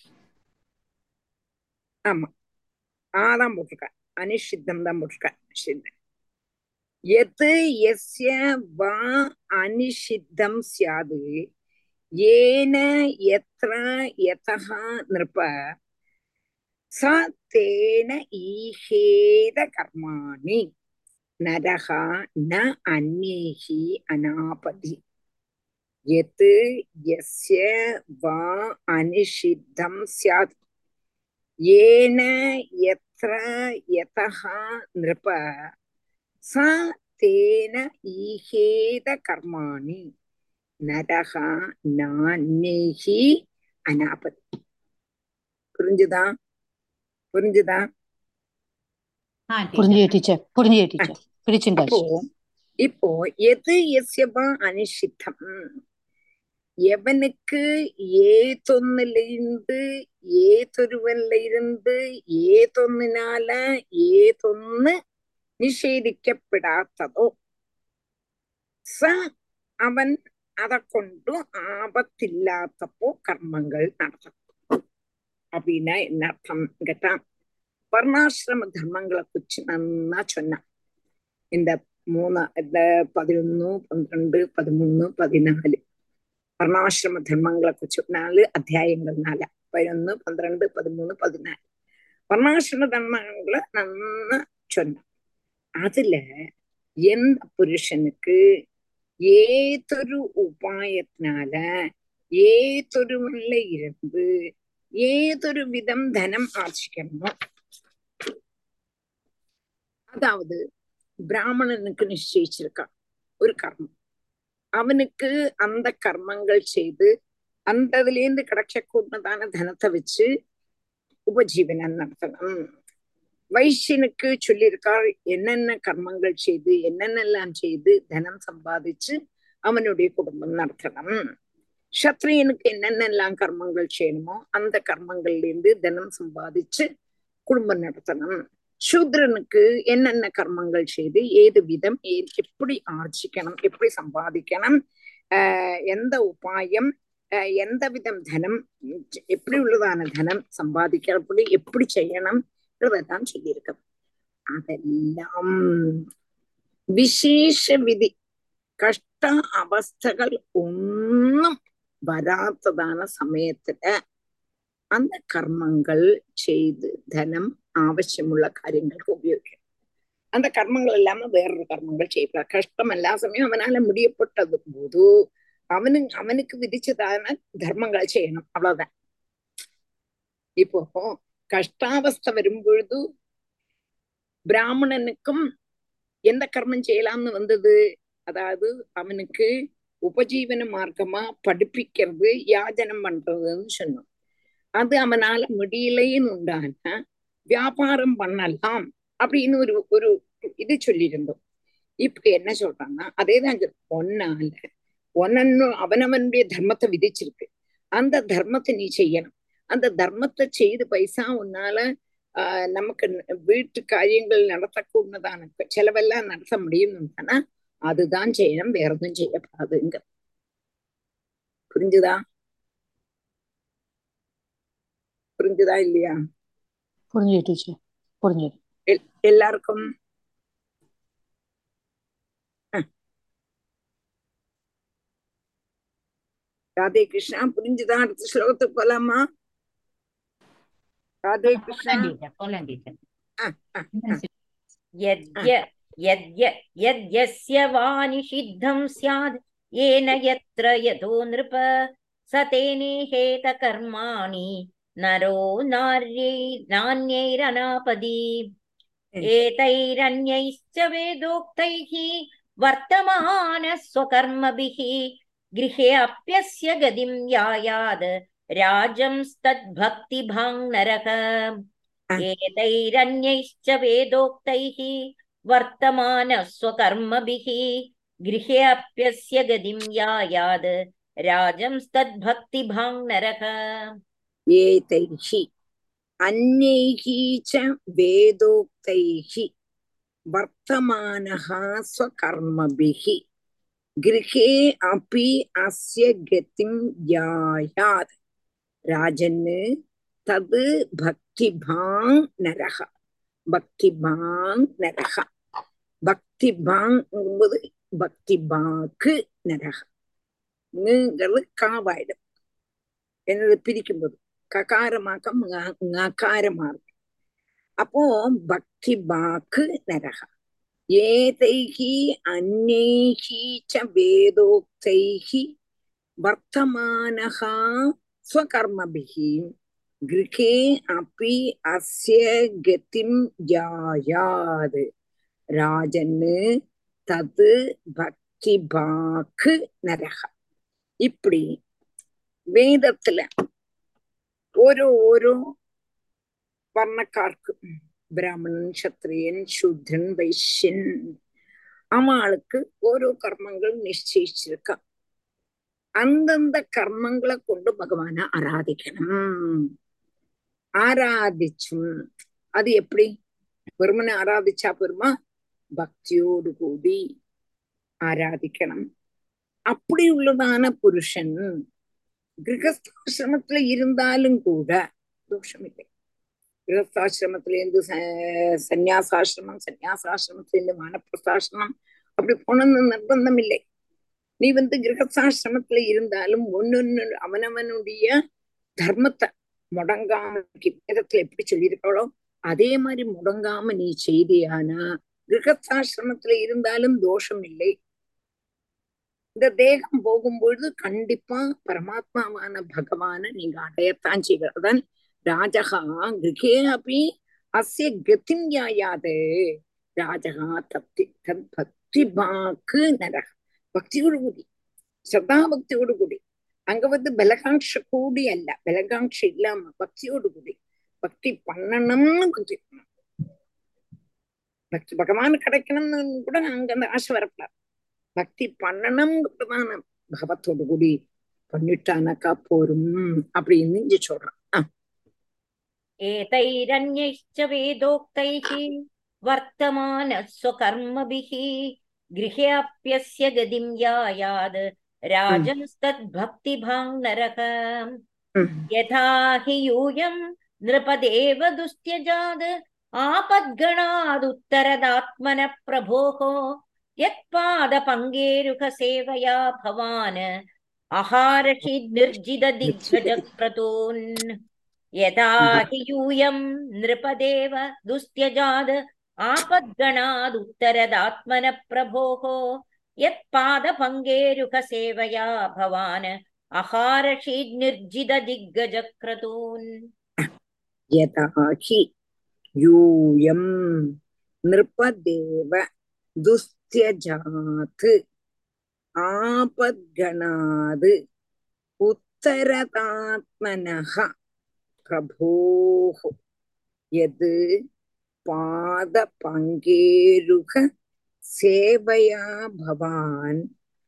ஆமா ஆதான் போட்டிருக்கேன் அனிஷித்தம் தான் போட்டிருக்கேன் நிஷித்தம் எது எஸ்ய வா அனிஷித்தம் சியாது ஏன எத்திர யதா நிருப ச தேன ஈஹேத கர்மாணி நரக ந அந்நேஹி அனாபதி यत् यस्य वा अनिषिद्धं स्यात् येन यत्र यतः नृप ச தேன ஈஹேத கர்மாணி நரகா நானேஹி அனாபதி புரிஞ்சுதா புரிஞ்சுதா ஆ டீச்சர் புரிஞ்சுது டீச்சர் புரிஞ்சுது டீச்சர் அப்போ பிரிச்சுண்டாச்சு இப்போ எது எஸ்யபா அனிஷித்தம் எவனுக்கு ഏതൊന്നിലിருந்து ഏതൊരുവനിൽ ഇருந்து ഏതൊന്നിനാല ഏതൊന്ന് നിഷേധിക്കപ്പെടാത്തതോ സ അവൻ അത കൊണ്ടു ആപത്തില്ലാത്തപ്പോ കർമ്മങ്ങൾ നടത്തും அப்படின்னா என்ன அர்த்தம் கேட்டா வர்ணாசிரம தர்மங்களை குறிச்சு நன்னா சொன்னான் இந்த மூணு இந்த பதினொன்னு பன்னிரண்டு பதிமூணு பதினாല് വർണ്ണാശ്രമ ധർമ്മങ്ങളെ കുറിച്ച് നാല് അധ്യായങ്ങൾ നാല് പതിനൊന്ന് പന്ത്രണ്ട് പതിമൂന്ന് പതിനാല് വർണ്ണാശ്രമ ധർമ്മങ്ങള് നന്ന ചൊന്ന അതില് எந்த புருஷனுக்கு ஏதொரு உபாயத்தினால ஏதொருவன்ல இருந்து ஏதொரு விதம் தனம் ஆர்ச்சிக்கணுமோ அதாவது பிராமணனுக்கு நிச்சயிச்சிருக்கான் ஒரு கர்மம் அவனுக்கு அந்த கர்மங்கள் செய்து அந்த இதுல இருந்து கிடைக்கக்கூடதான தனத்தை வச்சு உபஜீவனம் நடத்தணும் வைசியனுக்கு சொல்லியிருக்கார் என்னென்ன கர்மங்கள் செய்து என்னென்னலாம் செய்து தனம் சம்பாதிச்சு அவனுடைய குடும்பம் நடத்தணும் சத்திரியனுக்கு என்னென்னலாம் கர்மங்கள் செய்யணுமோ அந்த கர்மங்கள்ல இருந்து தனம் சம்பாதிச்சு குடும்பம் நடத்தணும் சூத்ரனுக்கு என்னென்ன கர்மங்கள் செய்து ஏது விதம் ஏ- எப்படி ஆர்ஜிக்கணும் எப்படி சம்பாதிக்கணும் ஆஹ் எந்த உபாயம் ஆஹ் எந்த விதம் தனம் உம் எப்படி உள்ளதான தனம் சம்பாதிக்கிறபடி எப்படி செய்யணும் தான் சொல்லியிருக்க അതെല്ലാം വിശേഷ വിധി കഷ്ട അവസ്ഥകൾ ഒന്നും വരാത്തതാണ് സമയത്തില് அந்த கர்மங்கள் செய்து தனம் ஆவசியமுள்ள காரியங்களுக்கு உபயோகிக்கும் அந்த கர்மங்கள் இல்லாம வேறொரு கர்மங்கள் செய்யப்படாது கஷ்டம் எல்லா சமயம் அவனால முடியப்பட்டது போது அவனு அவனுக்கு விதிச்சதான தர்மங்களை செய்யணும் அவ்வளவுதான் இப்போ கஷ்டாவஸ்தை வரும் பொழுது பிராமணனுக்கும் எந்த கர்மம் செய்யலாம்னு வந்தது அதாவது அவனுக்கு உபஜீவன மார்க்கமா படிப்பிக்கிறது யாஜனம் பண்றதுன்னு சொன்னோம் அது அவனால முடியலைன்னு உண்டான வியாபாரம் பண்ணலாம் அப்படின்னு ஒரு ஒரு இது சொல்லியிருந்தோம் இப்ப என்ன சொல்றான்னா அதேதான் சொல்லு. ஒன்னால ஒன்னு அவனவனுடைய தர்மத்தை விதிச்சிருக்கு அந்த தர்மத்தை நீ செய்யணும் அந்த தர்மத்தை செய்து பைசா உன்னால ஆஹ் நமக்கு ந- வீட்டு காரியங்கள் நடத்தக்கூடதான செலவெல்லாம் நடத்த முடியும்னா அதுதான் செய்யணும் வேற ஒன்றும் செய்யப்படாதுங்க புரிஞ்சுதா புரிஞ்சுதா இல்லையா புரிஞ்சுது டீச்சர் புரிஞ்சுது எல்- எல்லாருக்கும் அஹ், ராதே கிருஷ்ணா புரிஞ்சுதா அடுத்த ஸ்லோகத்துக்கு போலாமா ராதே கிருஷ்ணா போலாம் டீச்சர் போலாம் டீச்சர் அஹ், அஹ், அஹ், यद्य यद्य यद्यस्य वा निषिद्धं स्यात् येन यत्र यतो नृप स तेनेहेत कर्माणि नरो नार्यै नान्यैरनापदी ம். एतैरन्यैश्च वेदोक्तैः वर्तमानः स्वकर्मभिः गृहे अप्यस्य गतिं यायाद् राजंस्तद्भक्तिभाङ् नरः एतैरन्यैश्च वेदोक्तैः वर्तमानः स्वकर्मभिः गृहे अप्यस्य गतिं यायाद् राजंस्तद्भक्तिभाङ् नरः एतैः अन्यैः च वेदोक्तैः वर्तमानः स्वकर्मभिः गृहे अपि अस्य गतिं यायात् राजन् तद् भक्तिभाङ् नरः भक्तिभाङ् नरः பக்திபாங் என்பது பக்திபாக்கு நரக ங்கிறது காவாயிடும் என்னது பிரிக்கும்போது ககாரமாக்கம் ஞகாரமா இருக்கு அப்போ பக்தி பாக்கு நரக ஏதைகி அந்நைகி ச வேதோக்தைகி வர்த்தமானஹா ஸ்வகர்மபிஹி கிருஹே அப்பி அஸ்ய கதிம் ஜாயாத் ராஜன்னு தது பக்தி பாக்கு நரக இப்படி வேதத்துல ഓരോ ഓരോ വർണ്ണക്കാർക്ക് ബ്രാഹ്മണൻ ക്ഷത്രിയൻ ശൂദ്രൻ വൈശ്യൻ அவளுக்கு ஓரோ கர்மங்கள் நிச்சயிச்சிருக்கான் அந்தந்த கர்மங்களை கொண்டு பகவானை ஆராதிக்கணும் ஆராதிச்சும் அது எப்படி பெருமனை ஆராதிச்சா பெருமா பக்தியோடு கூடி ஆராதிக்கணும் அப்படி உள்ளதான புருஷன் கிரகஸ்தாசிரமத்துல இருந்தாலும் கூட தோஷமில்லை கிரகஸ்தாசிரமத்துல இருந்து சந்நியாசாசிரமம் சந்நியாசாசிரமத்துல இருந்து மானப்பிரசாசிரமம் அப்படி போனது நிர்பந்தம் இல்லை நீ வந்து கிரகஸ்தாசிரமத்துல இருந்தாலும் ஒன்னொன்னு அவனவனுடைய தர்மத்தை முடங்காம வேதத்துல எப்படி சொல்லியிருக்காளோ அதே மாதிரி முடங்காம நீ செய்தியானா கிரகஸ்தாசிரமத்துல இருந்தாலும் தோஷம் இல்லை இந்த தேகம் போகும்பொழுது கண்டிப்பா பரமாத்மாவான பகவான நீங்க அடையத்தான் செய்கிறதன் ராஜகா கிரகே அப்படி அஸ்ய கத்திம் யாயாது ராஜகா தப்தி தத் பக்தி பாக்கு நரக பக்தியோடு கூடி ஸ்ரத்தா பக்தியோடு கூடி அங்க வந்து பலகாங்ஷ கூடி அல்ல பலகாங்ஷ இல்லாம பக்தியோடு கூடி பக்தி பண்ணணும்னு பக்தி பக்தி பகவான் கிடைக்கணும்னு கூட அங்க அந்த ஆசை வரப்படாது பக்தி பண்ணணும்ங்கிறதான பகவத்தோடு கூடி பண்ணிட்டானாக்கா போரும் அப்படின்னு இங்க சொல்றான் एतैरन्यैश्च वेदोक्तैः वर्तमान स्वकर्मभिः गृहेऽप्यस्य गतिं यायाद् राजंस्तद्भक्तिभाङ् नरः यथा हि यूयं नृपदेव दुस्त्यजाद् आपद्गणादुत्तरदात्मनः प्रभोः यत्पादपङ्गेरुकसेवया भवान् अहारषिर्निर्जितदिग्गजक्रतून् यदा हि यूयं नृपदेव दुस्त्यजाद् आपद्गणादुत्तरदात्मनः प्रभोः यत्पादपङ्गेरुकसेवया भवान् अहारषिर्निर्जितदिग्गजक्रतून् यथा हि यूयं नृपदेव दुस्त्यजात् आपद्गणाद् उत्तरतात्मनः प्रभोः यद् पादपङ्गेरुह सेवया भवान्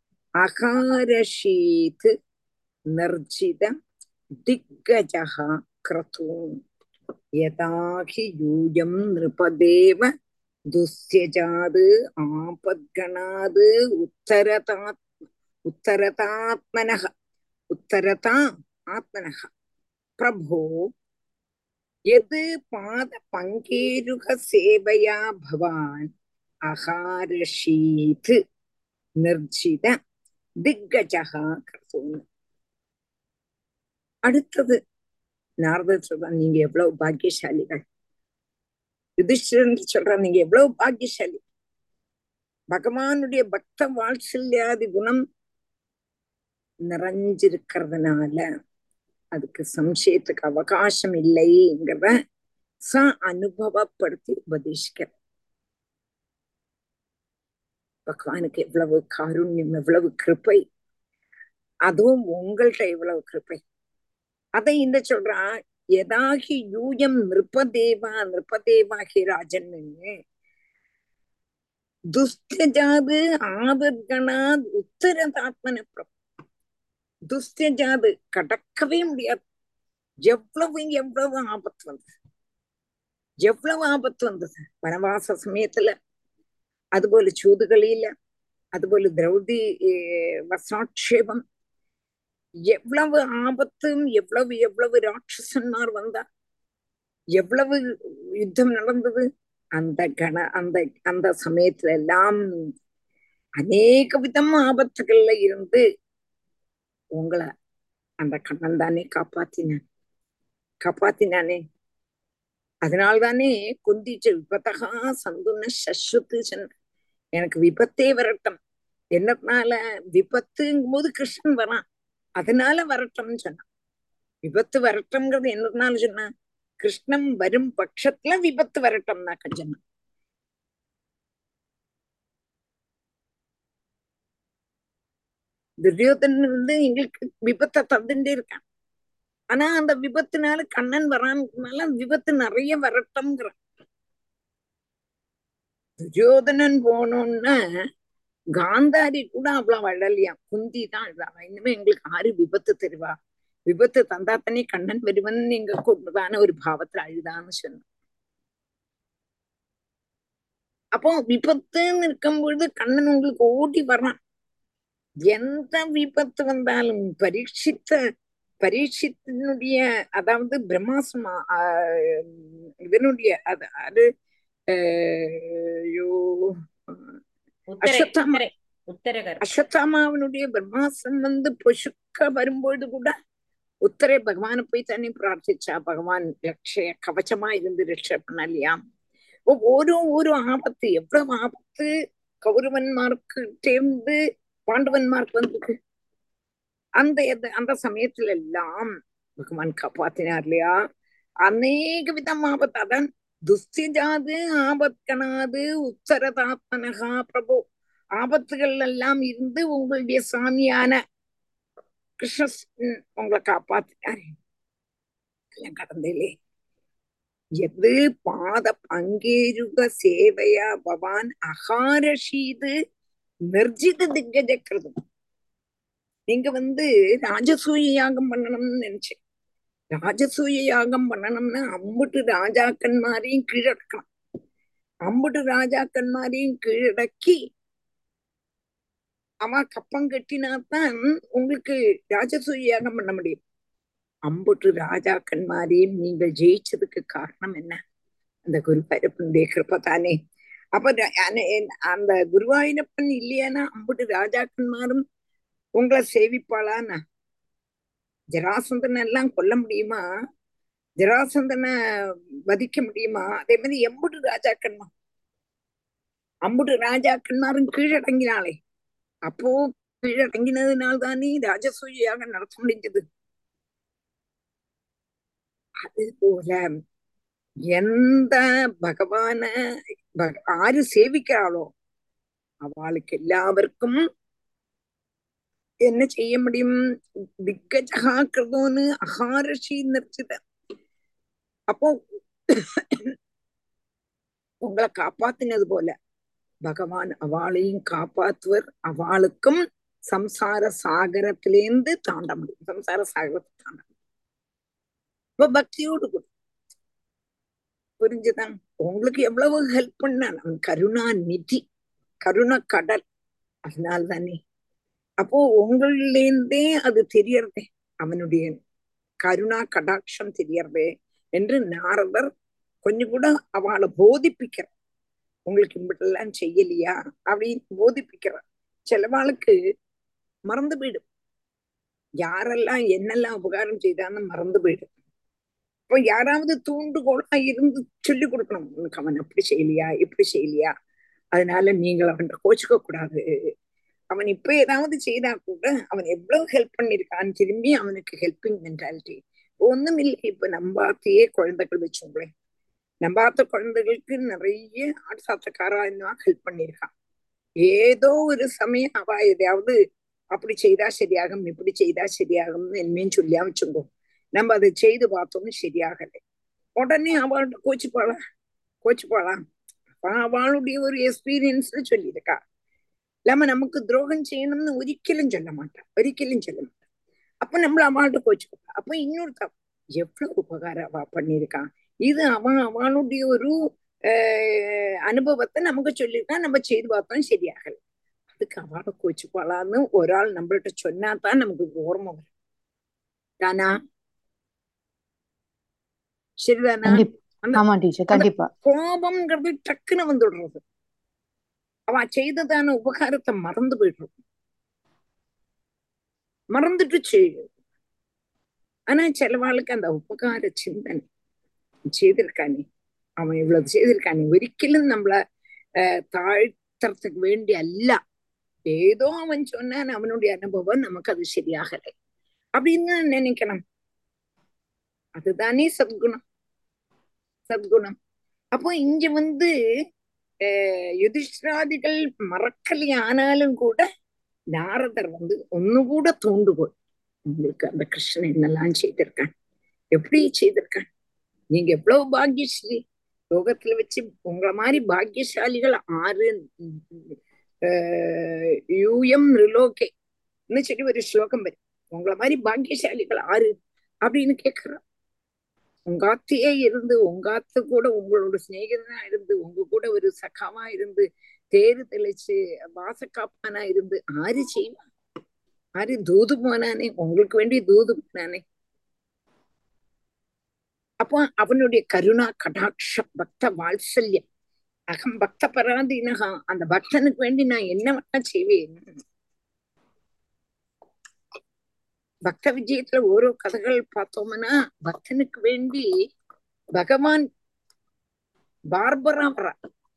अकारशीत् निर्जित दिग्गजः क्रतून् यदा हि यूयं नृपदेव दुस्त्यजाद् आपद्गणाद् उत्तरतात् उत्तरतात्मनः उत्तरता आत्मनः प्रभो यद् पादपङ्केरुहसेवया भवान् अहारशीत् निर्जित திக்கஜகா கர்த்தூன் அடுத்தது நாரதர் சொல்றான் நீங்க எவ்வளவு பாக்கியசாலிகள் யுதிஷ்டிரன் சொல்றான் நீங்க எவ்வளவு பாக்கியசாலி பகவானுடைய பக்த வாட்சல்யாதி குணம் நிறைஞ்சிருக்கிறதுனால அதுக்கு சம்சயத்துக்கு அவகாசம் இல்லைங்கிறத ச அனுபவப்படுத்தி உபதேசிக்கிற பகவானுக்கு எவ்வளவு காருண்யம் எவ்வளவு கிருப்பை அதுவும் உங்கள்கிட்ட எவ்வளவு கிருப்பை அதை இந்த சொல்றான் எதாகி யூயம் நிருப்பதேவா நிருப்பதேவாகி ராஜன்னு துஸ்தஜாது ஆபத்கணாத் உத்தரதாத்மன துஸ்தஜாது கடக்கவே முடியாது எவ்வளவு எவ்வளவு ஆபத்து வந்தது எவ்வளவு ஆபத்து வந்தது வனவாச சமயத்துல അതുപോലെ ചൂതുകളിയില്ല അതുപോലെ ദ്രൗതി വസ്ത്രാക്ഷേപം எவ்வளவு ஆபத்தும் எவ்வளவு எவ்வளவு ராட்சசன்மார் வந்தா எவ்வளவு யுத்தம் நடந்தது அந்த கண அந்த அந்த சமயத்துல எல்லாம் அநேக விதம் ஆபத்துகள்ல இருந்து உங்களை அந்த கண்ணன் தானே காப்பாத்தினான் காப்பாத்தினானே அதனால்தானே குந்திச்ச விபத்தகா சந்துன சஸ்வத்து சொன்ன எனக்கு விபத்தே வரட்டும் என்னனால விபத்துங்கும் போது கிருஷ்ணன் வரான் அதனால வரட்டும்னு சொன்னான் விபத்து வரட்டும்ங்கிறது என்னதுனால சொன்னா கிருஷ்ணன் வரும் பட்சத்துல விபத்து வரட்டும்னாக்க சொன்னான் துரியோதனன் வந்து எங்களுக்கு விபத்தை தந்துட்டே இருக்கான் ஆனா அந்த விபத்துனால கண்ணன் வரான்றதுனால விபத்து நிறைய வரட்டும்ங்கிறான் துரியோதனன் போனோம்னா காந்தாரி கூட அவ்வளவு அழலையா குந்தி தான் அழுதாங்க இனிமே எங்களுக்கு ஆறு விபத்து தருவா விபத்து தந்தா தானே கண்ணன் வருவன் நீங்க கொண்டுதான ஒரு பாவத்துல அழுதான்னு சொன்னோம் அப்போ விபத்துன்னு இருக்கும் பொழுது கண்ணன் உங்களுக்கு ஓடி வர்றான் எந்த விபத்து வந்தாலும் பரீட்சித்த பரீட்சித்தினுடைய அதாவது பிரம்மாஸ்மா ஆஹ் இதனுடைய அது அது ஆஹ் ஐயோ உத்தரை அஸ்வத்தாமா உத்தரை உத்தரகர் அஸ்வத்தாமாவனுடைய பிரம்மாசம் வந்து பொசுக்க வரும்பொழுது கூட உத்தரை பகவானை போய் தண்ணி பிரார்த்திச்சா பகவான் லட்சய கவச்சமா இருந்து ரட்ச பண்ணலையா ஓரோ ஒரு ஆபத்து எவ்வளவு ஆபத்து கௌரவன்மார்க்கு சேர்ந்து பாண்டவன்மார்க்கு வந்திருக்கு அந்த எத- அந்த சமயத்துல எல்லாம் பகவான் காப்பாத்தினார் இல்லையா அநேக விதம் ஆபத்து அதான் துஸ்திஜாது ஆபத்கனாது உத்தரதாத்மனகா பிரபு ஆபத்துகள் எல்லாம் இருந்து உங்களுடைய சாமியான கிருஷ்ண ஸ்- உங்களை காப்பாத்தினாரு எல்லாம் கடந்தேலே எது பாத பங்கேருக சேவையா பவான் அகாரஷீது நிர்ஜித திக்கஜக்கிருதம் நீங்க வந்து ராஜசூய யாகம் பண்ணணும்னு நினைச்சேன் ராஜசூய யாகம் பண்ணணும்னா அம்புட்டு ராஜாக்கன்மாரையும் கீழடக்கலாம் அம்புட்டு ராஜாக்கன்மாரையும் கீழடக்கி அவன் கப்பம் கட்டினாத்தான் உங்களுக்கு ராஜசூய யாகம் பண்ண முடியும் அம்புட்டு ராஜாக்கன்மாரையும் நீங்கள் ஜெயிச்சதுக்கு காரணம் என்ன அந்த குரு பைரப்பனுடைய கிருப்பை தானே அப்ப ர- அன- என்- அந்த குருவாயூரப்பன் இல்லையானா அம்புட்டு ராஜாக்கன்மாரும் உங்களை சேவிப்பாளான்னா ஜராசந்தனை எல்லாம் கொல்ல முடியுமா ஜராசந்தனை வதிக்க முடியுமா அதே மாதிரி எம்புட்டு ராஜாக்கன்மா அம்புட்டு ராஜாக்கன்மாரும் கீழடங்கினாளே அப்போ கீழடங்கினதுனால தானே ராஜசூயாக நடத்த முடிஞ்சது அது போல எந்த பகவான பக- ஆரு சேவிக்கிறாளோ அவளுக்கு எல்லாവർക്കും என்ன செய்ய முடியும் திக்கஜகா கிருதோன்னு அகாரஷி நிறுத்தித அப்போ உங்களை காப்பாத்தினது போல பகவான் அவளையும் காப்பாத்துவர் அவளுக்கும் சம்சார சாகரத்திலேந்து தாண்ட முடியும் சம்சார சாகரத்தை தாண்ட முடியும் இப்ப பக்தியோடு கூட புரிஞ்சுதான் உங்களுக்கு எவ்வளவு ஹெல்ப் பண்ணான் அவன் கருணா நிதி கருணா கடல் அதனால தானே அப்போ உங்களிலேருந்தே அது தெரியறதே அவனுடைய கருணா கடாட்சம் தெரியறதே என்று நாரதர் கொஞ்சம் கூட அவளை போதிப்பிக்கிறார் உங்களுக்கு இப்படிலாம் செய்யலையா அப்படின்னு போதிப்பிக்கிறார் சிலவாளுக்கு மறந்து போயிடும் யாரெல்லாம் என்னெல்லாம் உபகாரம் செய்தான்னு மறந்து போயிடும் இப்போ யாராவது தூண்டுகோலா இருந்து சொல்லி கொடுக்கணும் உனக்கு அவன் அப்படி செய்யலையா இப்படி செய்யலையா அதனால நீங்கள் அவன் கோச்சுக்க கூடாது அவன் இப்ப ஏதாவது செய்தா கூட அவன் எவ்வளவு ஹெல்ப் பண்ணிருக்கான்னு திரும்பி அவனுக்கு ஹெல்பிங் மென்டாலிட்டி ஒண்ணும் இல்லை இப்ப நம்பாத்தையே குழந்தைகள் வச்சுங்களேன் நம்பாத்த குழந்தைகளுக்கு நிறைய ஆட்சாத்தக்காரா இன்னும் ஹெல்ப் பண்ணிருக்கான் ஏதோ ஒரு சமயம் அவ எதையாவது அப்படி செய்தா சரியாகும் இப்படி செய்தா சரியாகும்னு என்னையும் சொல்லியா வச்சுங்கோ நம்ம அதை செய்து பார்த்தோம்னு சரியாகலை உடனே அவள்கிட்ட கோச்சு போலாம் கோச்சு போலாம் அவளுடைய ஒரு எக்ஸ்பீரியன்ஸ்ல சொல்லியிருக்கா இல்லாம நமக்கு துரோகம் செய்யணும்னு ஒரிக்கலும் சொல்ல மாட்டான் ஒரிக்கலும் சொல்ல மாட்டான் அப்ப நம்மள அவள்கிட்ட கோச்சுக்கோ அப்ப இன்னொருத்த எவ்வளவு உபகாரம் அவ பண்ணியிருக்கான் இது அவன் அவளுடைய ஒரு ஆஹ் அனுபவத்தை நமக்கு சொல்லியிருக்கான் நம்ம செய்து பார்த்தோம் சரியாகல அதுக்கு அவளை கோச்சுக்கோலான்னு ஒரு ஆள் நம்மள்ட்ட சொன்னா தான் நமக்கு ஓர்மை வரும் தானா சரிதானா கண்டிப்பா அந்த ஆமா டீச்சர் கண்டிப்பா கோபம்ங்கிறது டக்குன்னு வந்துடுறது அவ செய்ததான உபகாரத்தை மறந்து போயிடுறோம் மறந்துட்டுச்சு ஆனா சிலவாளுக்கு அந்த உபகார சிந்தனை செய்திருக்கானே அவன் இவ்வளவு செய்திருக்கானே ஒரிக்கலும் நம்மள ஆஹ் தாழ்த்துறதுக்கு வேண்டி அல்ல ஏதோ அவன் சொன்னான் அவனுடைய அனுபவம் நமக்கு அது சரியாகலை அப்படின்னு நான் நினைக்கணும் அதுதானே சத்குணம் சத்குணம் அப்போ இங்க வந்து அஹ் யுதிஷ்டிராதிகள் மறக்கலி ஆனாலும் கூட நாரதர் வந்து ஒண்ணுகூட தூண்டுகோள் உங்களுக்கு அந்த கிருஷ்ணன் என்னெல்லாம் செய்திருக்கான் எப்படி செய்திருக்கான் நீங்க எவ்வளவு பாக்கியஸ்ரீ லோகத்துல வச்சு உங்களை மாதிரி பாக்கியசாலிகள் ஆறு யூஎம் ரிலோகே சொல்லி ஒரு ஸ்லோகம் வரும் உங்களை மாதிரி பாக்கியசாலிகள் ஆறு அப்படின்னு கேக்குறான் உங்காத்தையே இருந்து உங்காத்து கூட உங்களோட சிநேகிதனா இருந்து உங்க கூட ஒரு சகாவா இருந்து தேரு தெளிச்சு வாசக்காப்பானா இருந்து ஆறு செய்வான் ஆறு தூது போனானே உங்களுக்கு வேண்டி தூது போனானே அப்போ அவனுடைய கருணா கடாட்சம் பக்த வாத்சல்யம் அகம் பக்த பராதீனகா அந்த பக்தனுக்கு வேண்டி நான் என்ன வேணா செய்வேன் பக்த விஜயத்துல ஓரோ கதைகள் பார்த்தோம்னா பக்தனுக்கு வேண்டி பகவான் பார்பரா வரா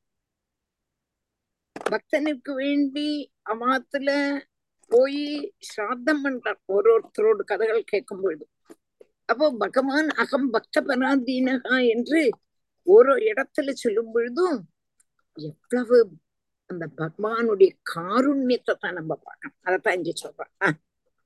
பக்தனுக்கு வேண்டி அமாத்துல போய் ஸ்ராத்தம் பண்றார் ஒருத்தரோட கதைகள் கேட்கும் பொழுது அப்போ பகவான் அகம் பக்த பராதீனகா என்று ஒரு இடத்துல சொல்லும் பொழுதும் எவ்வளவு அந்த பகவானுடைய காருண்யத்தை தான் நம்ம பார்க்கணும் அதைத்தான் இங்க சொல்றேன்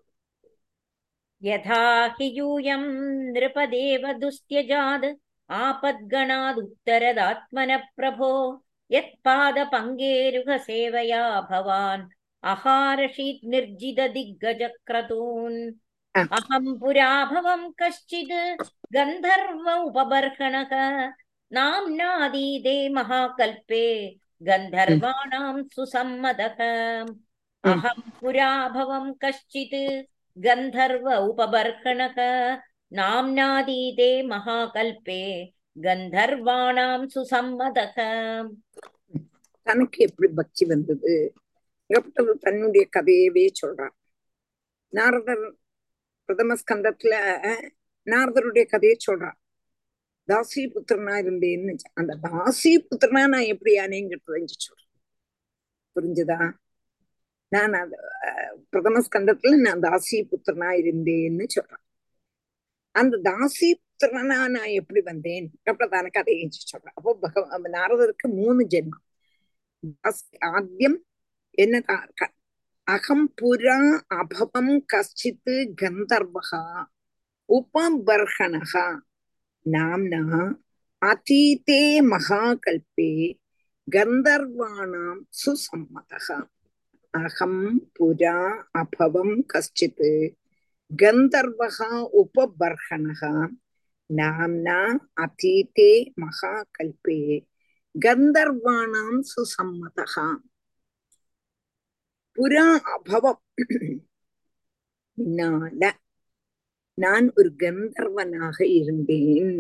यथा हि यूयं नृपदेव दुस्त्यजाद् आपद्गणादुत्तरदात्मनः प्रभो यत्पादपङ्गेरुहसेवया भवान् अहारशीत् निर्जितदिग्गजक्रतून् अहं पुराभवं कश्चिद् गन्धर्व उपबर्हणः नाम्नादीदे महाकल्पे गन्धर्वाणां सुसम्मतः अहं पुराभवं कश्चित् गन्धर्व उपबर्हणः नाम्नादीते महाकल्पे கந்தர்வாணாம் சுசம்மதக தனக்கு எப்படி பக்தி வந்தது ஏகப்பட்டது தன்னுடைய கதையவே சொல்றான் நாரதர் பிரதம ஸ்கந்தத்துல நாரதருடைய கதையை சொல்றான் தாசி புத்திரனா இருந்தேன்னு அந்த தாசி புத்திரனா நான் எப்படி ஆனேங்கிறது சொல்றேன் புரிஞ்சுதா நான் அது பிரதம ஸ்கந்தத்துல நான் தாசி புத்திரனா இருந்தேன்னு சொல்றேன் அந்த தாசி புத்திரனா நான் எப்படி வந்தேன் அப்படிதான கதையை சொல்றேன் அப்போ பகவ நாரதருக்கு மூணு ஜென்மம் ஆദ്യം என்ன அகம் புரா அபவம் கஷ்டித் கந்தர்வக உபபர்ஹணக நாம்னா அதீதே மகாகல்பே கந்தர்வாணாம் சுசம்மதக அகம் புரா அபவம் கஷ்டித் गन्धर्वः उपबर्हणः नाम्ना अतीते महाकल्पे गन्धर्वाणां सुसम्मतः புறா அபவம் பின்னால நான் ஒரு கந்தர்வனாக இருந்தேன்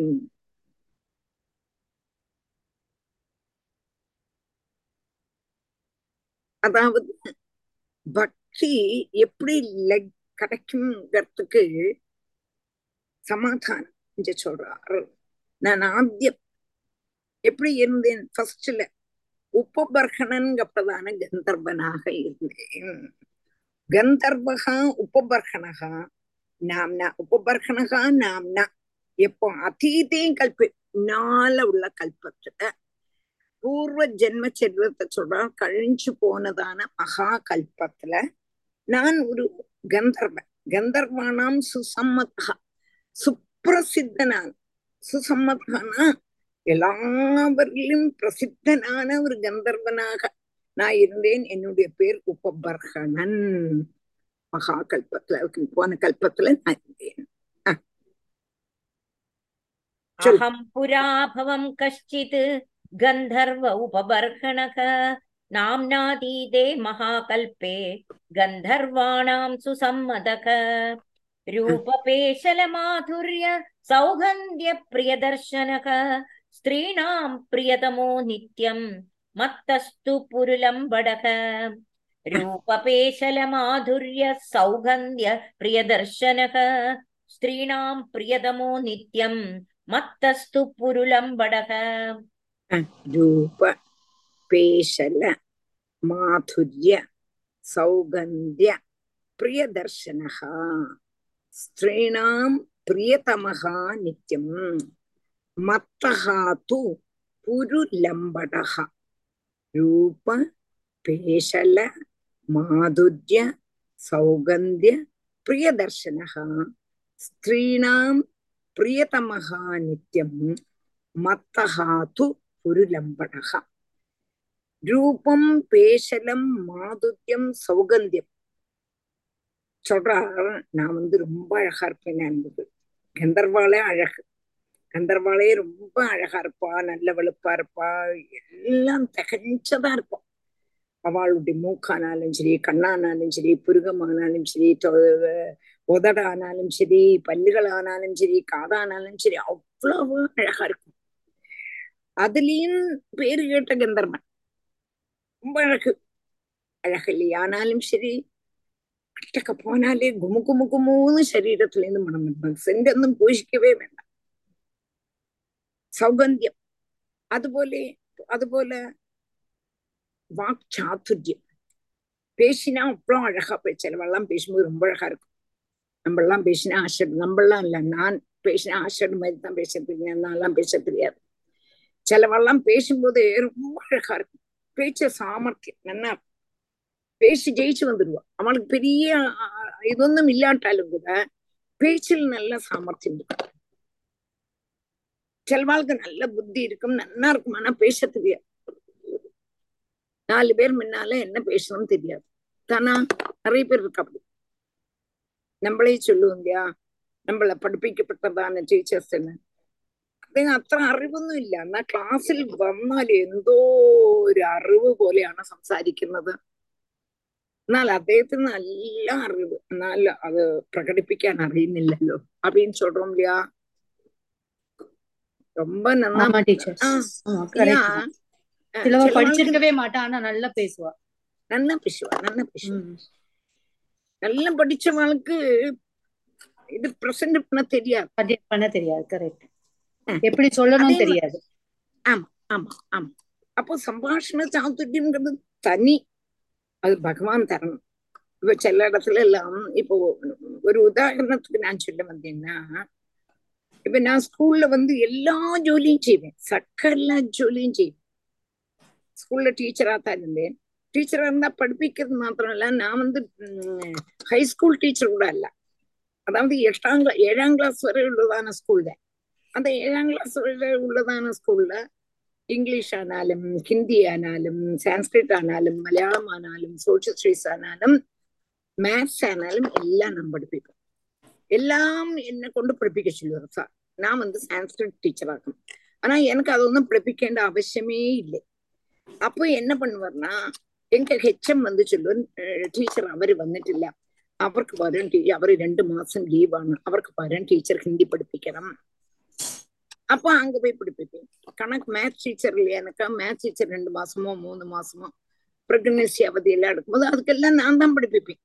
அதாவது பக்தி எப்படி லெக் கிடைக்குங்கிறதுக்கு சமாதானம் இங்க சொல்றாரு நான் ஆத்தியம் எப்படி இருந்தேன் ஃபர்ஸ்ட்ல உபபர்கணன்கப்பதான கந்தர்வனாக இருந்தேன் கந்தர்வகா உபபர்கணகா நாம்னா உபபர்கணகா நாம்னா எப்போ அதீதையும் கல்ப நாள உள்ள கல்பத்துல பூர்வ ஜென்ம சரித்திரத்தை சொல்றா கழிஞ்சு போனதான மகா கல்பத்துல நான் ஒரு கந்தர்வன் கந்தர்வானாம் சுசம்மதா சுப்பிரசித்தனான சுசம்மதனா எல்லாவரிலும் பிரசித்தனான ஒரு கந்தர்வனாக நான் இருந்தேன் என்னுடைய பேர் உபபர்கணன் மகா கல்பத்துல போன கல்பத்துல நான் இருந்தேன் அகம் புராபவம் கஷ்டித் கந்தர்வ உபபர்கணக नाम्नातीते महाकल्पे गन्धर्वाणां सुसम्मतक रूपपेशलमाधुर्य सौगन्ध्यप्रियदर्शनक स्त्रीणां प्रियतमो नित्यं मत्तस्तु पुरुलम्बडक रूपपेशलमाधुर्य सौगन्ध्य प्रियदर्शनक स्त्रीणां प्रियतमो नित्यं मत्तस्तु पुरुलम्बडक रूप பேஷல மாதுரிய சௌகந்திய பிரியதர்ஷனகா ஸ்திரீணாம் பிரியதமகா நித்யம் மத்தகா து புருலம்படக ரூப பேஷல மாதுர்ய சௌகந்திய பிரியதர்ஷனः ஸ்திரீணாம் பிரியதமः நித்யம் மத்தः து புருலம்படः ரூபம் பேசலம் மாதுர்யம் சௌகந்தியம் சொல்றார் நான் வந்து ரொம்ப அழகா இருப்பேன் என்பது கந்தர்வாளே அழகு கந்தர்வாளே ரொம்ப அழகா இருப்பா நல்ல வெளுப்பா இருப்பா எல்லாம் தகஞ்சதா இருப்பா அவளுடைய மூக்கானாலும் சரி கண்ணானாலும் சரி புருகமானாலும் சரி உதடானாலும் சரி பல்லுகளானாலும் சரி காதானாலும் சரி அவ்வளவு அழகா இருக்கும் அதுலயும் பேரு கேட்ட கந்தர்வன் ரொம்ப அழகு அழகு இல்லையானாலும் சரி கிட்டக்க போனாலே குமு குமு குமுன்னு சரீரத்துல இருந்து மனம் வரும் சென்றொന്നും பூஷிக்கவே வேண்டாம் சௌகந்தியம் അതുപോലെ അതുപോലെ வாக் சாத்துரியம் பேசினா அவ்வளோ அழகா போய் சிலவெல்லாம் பேசும்போது ரொம்ப அழகா இருக்கும் நம்மளாம் பேசினா ஆஷட் நம்மளாம் இல்ல நான் பேசினா ஆஷட் மாதிரி தான் பேச தெரியும் நான்லாம் பேச தெரியாது சிலவெல்லாம் பேசும்போது ரொம்ப அழகா இருக்கும் பேச்ச சாமர்த்தியம் நல்லா பேசி ஜெயிச்சு வந்துடுவா அவளுக்கு பெரிய இதொന്നും இல்லாட்டாலும் கூட பேச்சில் நல்ல சாமர்த்தியம் இருக்கும் சிலவாளுக்கு நல்ல புத்தி இருக்கும் நல்லா இருக்கும் ஆனா பேச தெரியாது நாலு பேர் முன்னால என்ன பேசணும்னு தெரியாது தானா நிறைய பேர் இருக்கு அப்படி நம்மளே சொல்லுவோம் இல்லையா നമ്മളെ പഠിപ്പിക്കപ്പെട്ടതാണ് ടീച്ചേഴ്സ് എന്ന് അദ്ദേഹം അത്ര അറിവൊന്നും ഇല്ല എന്നാ ക്ലാസ്സിൽ വന്നാൽ എന്തോ ഒരു അറിവ് പോലെയാണ് സംസാരിക്കുന്നത് എന്നാൽ അദ്ദേഹത്തിന് നല്ല അറിവ് എന്നാൽ അത് പ്രകടിപ്പിക്കാൻ അറിയുന്നില്ലല്ലോ அப்படின்னு சொல்றோம் இல்லையா ரொம்ப நல்லா ஆமா டீச்சர் ஆஹ் ஆமா இல்ல கரெக்ட் சிலவ சில படிச்சிருக்கவே மாட்டா ஆனா நல்லா பேசுவா நல்லா பேசுவா நல்லா பேசுவா ம். நல்லா படிச்சவங்களுக்கு இது பிரசன்ட் பண்ண தெரியாது அது பண்ண தெரியாது கரெக்ட் ம். எப்படி அதே சொல்லணும் மா- தெரியாது ஆமா ஆமா ஆமா அப்போ சம்பாஷண சாத்துரியம்ங்கிறது தனி அது பகவான் தரணும் இப்ப சில இடத்துல எல்லாம் இப்போ ஒரு உதாரணத்துக்கு நான் சொல்ல வந்தேன்னா இப்ப நான் ஸ்கூல்ல வந்து எல்லா ஜோலியும் செய்வேன் சக்கர ஜோலியும் செய்வேன் ஸ்கூல்ல டீச்சரா தான் இருந்தேன் டீச்சரா இருந்தா படிப்பிக்கிறது மாத்திரம் இல்ல நான் வந்து ஹை ஸ்கூல் டீச்சர் கூட அல்ல அதாவது எட்டாம் கிளா ஏழாம் கிளாஸ் வரை உள்ளதான ஸ்கூல் தான் அந்த ஏழாம் கிளாஸ் வரை உள்ளதான ஸ்கூல்ல ഇംഗ്ലീഷ് ആണാലും ഹിന്ദി ആണാലും സാൻസ്ക്രിറ്റ് ആണാലും മലയാളം ആണാലും സോഷ്യൽ സ്റ്റഡീസ് ആണാലും മാത്സ് ആണാലും എല്ലാം நான் പഠിപ്പിക്കും எல்லாம் என்னை கொண்டு படிப்பிக்க சொல்லுவார் சார் நான் வந்து சான்ஸ்கிரிட் டீச்சர் ஆகணும் ஆனா எனக்கு அது ஒன்றும் படிப்பிക്കേണ്ട அவசியமே இல்லை அப்போ என்ன பண்ணுவார்னா எங்க ஹெச்எம் வந்து சொல்லுவார் டீச்சர் அவரு വന്നിട്ടില്ല അവർക്ക് പകരം ടീ അവര് രണ്ട് മാസം ലീവാണ് അവർക്ക് പകരം ടീച്ചർ ഹിന്ദി പഠിപ്പിക്കണം அப்போ அங்க போய் படிப்பிப்பேன் கணக்கு மேத்ஸ் டீச்சர் இல்லையா எனக்கு மேத்ஸ் டீச்சர் ரெண்டு மாசமோ மூணு மாசமோ பிரெக்னன்சி அவதி எல்லாம் எடுக்கும்போது அதுக்கெல்லாம் நான் தான் படிப்பிப்பேன்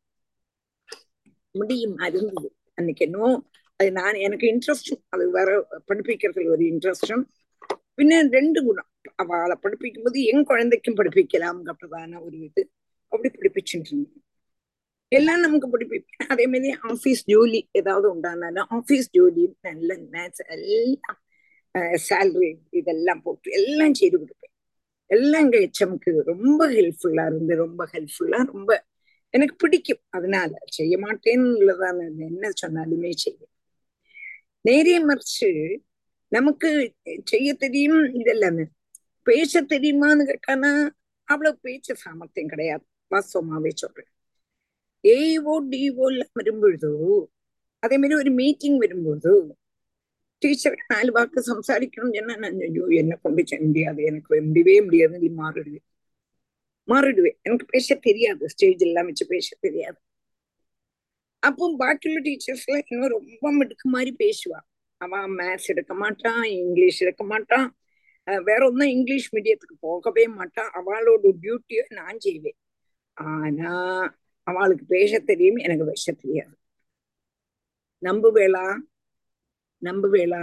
முடியும் இருந்தது அன்னைக்கு என்னவோ அது நான் எனக்கு இன்ட்ரெஸ்டும் அது வேற படிப்பிக்கிறதுல ஒரு இன்ட்ரெஸ்டும் பின்ன ரெண்டு குணம் அவளை படிப்பிக்கும் போது என் குழந்தைக்கும் படிப்பிக்கலாம் அப்படிதான ஒரு இது அப்படி படிப்பிச்சுட்டு இருந்தேன் எல்லாம் நமக்கு படிப்பிப்பேன் அதே மாதிரி ஆபீஸ் ஜோலி ஏதாவது உண்டானாலும் ஆபீஸ் ஜோலி நல்ல மேத்ஸ் எல்லாம் சேலரி இதெல்லாம் போட்டு எல்லாம் செய்து கொடுப்பேன் எல்லாம் எங்க ஹெச்எம்க்கு ரொம்ப ஹெல்ப்ஃபுல்லா இருந்து ரொம்ப ஹெல்ப்ஃபுல்லா ரொம்ப எனக்கு பிடிக்கும் அதனால செய்ய மாட்டேன்னு உள்ளதான என்ன சொன்னாலுமே செய்வேன் நேரே மறிச்சு நமக்கு செய்ய தெரியும் இதெல்லாமே பேச தெரியுமான்னு கேட்டானா அவ்வளவு பேச்ச சாமர்த்தியம் கிடையாது வாஸ்தவமாவே சொல்றேன் ஏஓ டிஓ எல்லாம் வரும்பொழுதோ அதே மாதிரி ஒரு மீட்டிங் வரும்போதோ டீச்சர் நாலு வாக்கு சம்சாரிக்கணும்னு சொன்னா நான் ஐயோ என்ன கொண்டு செய்ய முடியாது எனக்கு முடியவே முடியாது நீ மாறிடுவேன் மாறிடுவேன் எனக்கு பேச தெரியாது ஸ்டேஜ் எல்லாம் வச்சு பேச தெரியாது அப்போ பாக்கியுள்ள டீச்சர்ஸ் எல்லாம் இன்னும் ரொம்ப மிடுக்கு மாதிரி பேசுவா அவன் மேத்ஸ் எடுக்க மாட்டான் இங்கிலீஷ் எடுக்க மாட்டான் வேற ஒன்றும் இங்கிலீஷ் மீடியத்துக்கு போகவே மாட்டான் அவளோட டியூட்டியை நான் செய்வேன் ஆனா அவளுக்கு பேச தெரியும் எனக்கு பேச தெரியாது நம்புவேளா நம்புவேளா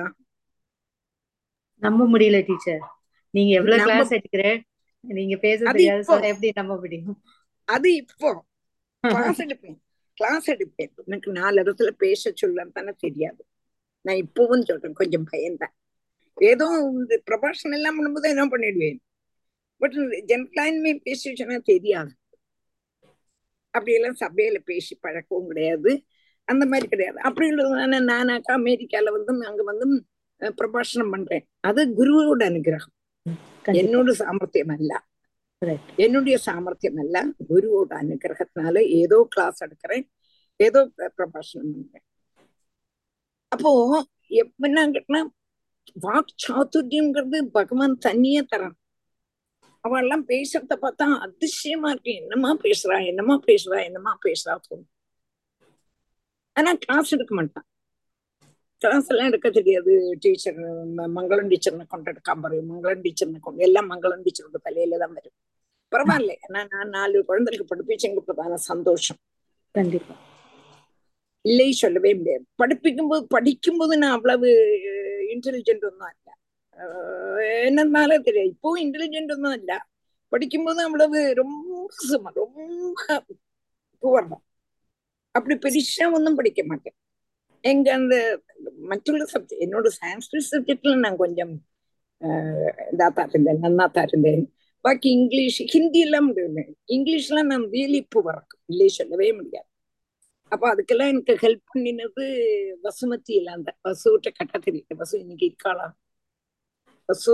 நம்ப முடியல டீச்சர் நீங்க எவ்வளவு நம்ப- கிளாஸ் எடுக்கிற நீங்க பேச அது தெரியாது இப்போ. சார் எப்படி நம்ப முடியும் அது இப்போ கிளாஸ் எடுப்பேன் கிளாஸ் எடுப்பேன் எனக்கு நாலு இடத்துல பேச சொல்ல தானே தெரியாது நான் இப்பவும் சொல்றேன் கொஞ்சம் பயந்தேன் ஏதோ இந்த ப்ரொபஷன் எல்லாம் பண்ணும்போது என்ன பண்ணிடுவேன் பட் ஜென்ரலாலுமே பேச சொன்னா தெரியாது அப்படியெல்லாம் சபையில பேசி பழக்கவும் கிடையாது அந்த மாதிரி கிடையாது அப்படி உள்ளதுனால நானாக்கா அமெரிக்கால வந்து அங்க வந்து அஹ், பிரபாஷணம் பண்றேன் அது குருவோட அனுகிரகம் கண்டிப்பா என்னோட சாமர்த்தியம் அல்ல ரைட் என்னுடைய சாமர்த்தியம் அல்ல குருவோட அனுகிரகத்தினால ஏதோ கிளாஸ் எடுக்கிறேன் ஏதோ பிர- பிரபாஷணம் பண்றேன் அப்போ எப்ப என்ன கேட்டா வாக் சாத்துரியம்ங்கிறது பகவான் தனியே தரான் அவள் எல்லாம் பேசுறத பார்த்தா அதிசயமா இருக்கு என்னமா பேசுறா என்னமா பேசுறா என்னமா பேசுறா தோணும் ஆனா கிளாஸ் எடுக்க மாட்டான் கிளாஸ் எல்லாம் எடுக்க தெரியாது டீச்சர் மங்களம் டீச்சர்னு கொண்டு எடுக்காம வரும் மங்களம் டீச்சர்னு கொண்டு எல்லாம் மங்களம் டீச்சரோட தலையில தான் வரும் பரவாயில்ல ஏன்னா நான் நாலு குழந்தைகளுக்கு படிப்பிச்செங்க பிரதான சந்தோஷம் கண்டிப்பா இல்லை சொல்லவே முடியாது படிப்பிக்கும்போது படிக்கும்போது நான் அவ்வளவு இன்டெலிஜென்ட் ஒன்றும் இல்ல அஹ் என்னன்னால தெரியாது இப்போ இன்டெலிஜென்ட் ஒன்றும் இல்ல படிக்கும்போது அவ்வளவு ரொம்ப சும்மா ரொம்ப புவர் தான் அப்படி பெருசா ஒன்றும் படிக்க மாட்டேன் எங்க அந்த மറ്റുள்ள சப்ஜெக்ட் என்னோட சான்ஸ்கிரிட் சப்ஜெக்ட்ல நான் கொஞ்சம் இதாத்தா இருந்தேன் நன்னாத்தா இருந்தேன் பாக்கி இங்கிலீஷ் ஹிந்தி எல்லாம் முடியல இங்கிலீஷ்லாம் நான் ரியலி இப்போ வரக்கும் இல்லை சொல்லவே முடியாது அப்ப அதுக்கெல்லாம் எனக்கு ஹெல்ப் பண்ணினது வசுமதி இல்ல அந்த வசுகிட்ட கட்ட தெரியல வசு இன்னைக்கு இருக்காளா வசு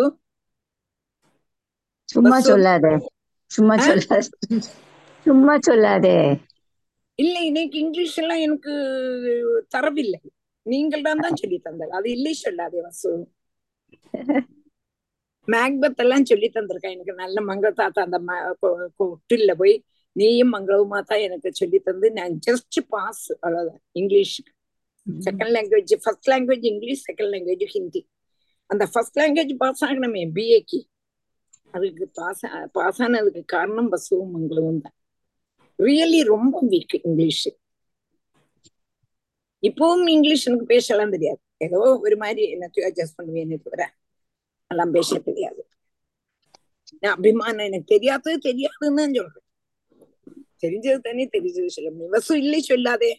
சும்மா வசு சொல்லாதே சும்மா ஆ? சொல்லாதே சும்மா சொல்லாதே இல்ல இன்னைக்கு இங்கிலீஷ் எல்லாம் எனக்கு தரவில்லை நீங்கள் தான் தான் சொல்லி தந்தார் அது இல்லை சொல்லாதே வசு மேக்பத் எல்லாம் சொல்லி தந்திருக்கேன் எனக்கு நல்ல மங்கள தாத்தா அந்த கொட்டில்ல போய் நீயும் மங்களவுமா தான் எனக்கு சொல்லி தந்து நான் ஜஸ்ட் பாஸ் அவ்வளவுதான் இங்கிலீஷுக்கு second language first language English second language Hindi அந்த ஃபர்ஸ்ட் லாங்குவேஜ் பாஸ் ஆகணுமே பிஏக்கு அதுக்கு பாஸ் பாஸ் ஆனதுக்கு காரணம் பசுவும் மங்களவும் தான் ரியலி ரொம்ப வீக் இங்கிலீஷ் இப்பவும் இங்கிலீஷ் எனக்கு பேசலாம் தெரியாது ஏதோ ஒரு மாதிரி என்னத்தையும் அட்ஜஸ்ட் பண்ணுவேன்னு தவிர எல்லாம் பேச தெரியாது நான் அபிமானம் எனக்கு தெரியாதது தெரியாதுன்னு தான் சொல்றேன் தெரிஞ்சது தானே தெரிஞ்சது சொல்ல முடியும் வசு இல்லை சொல்லாதே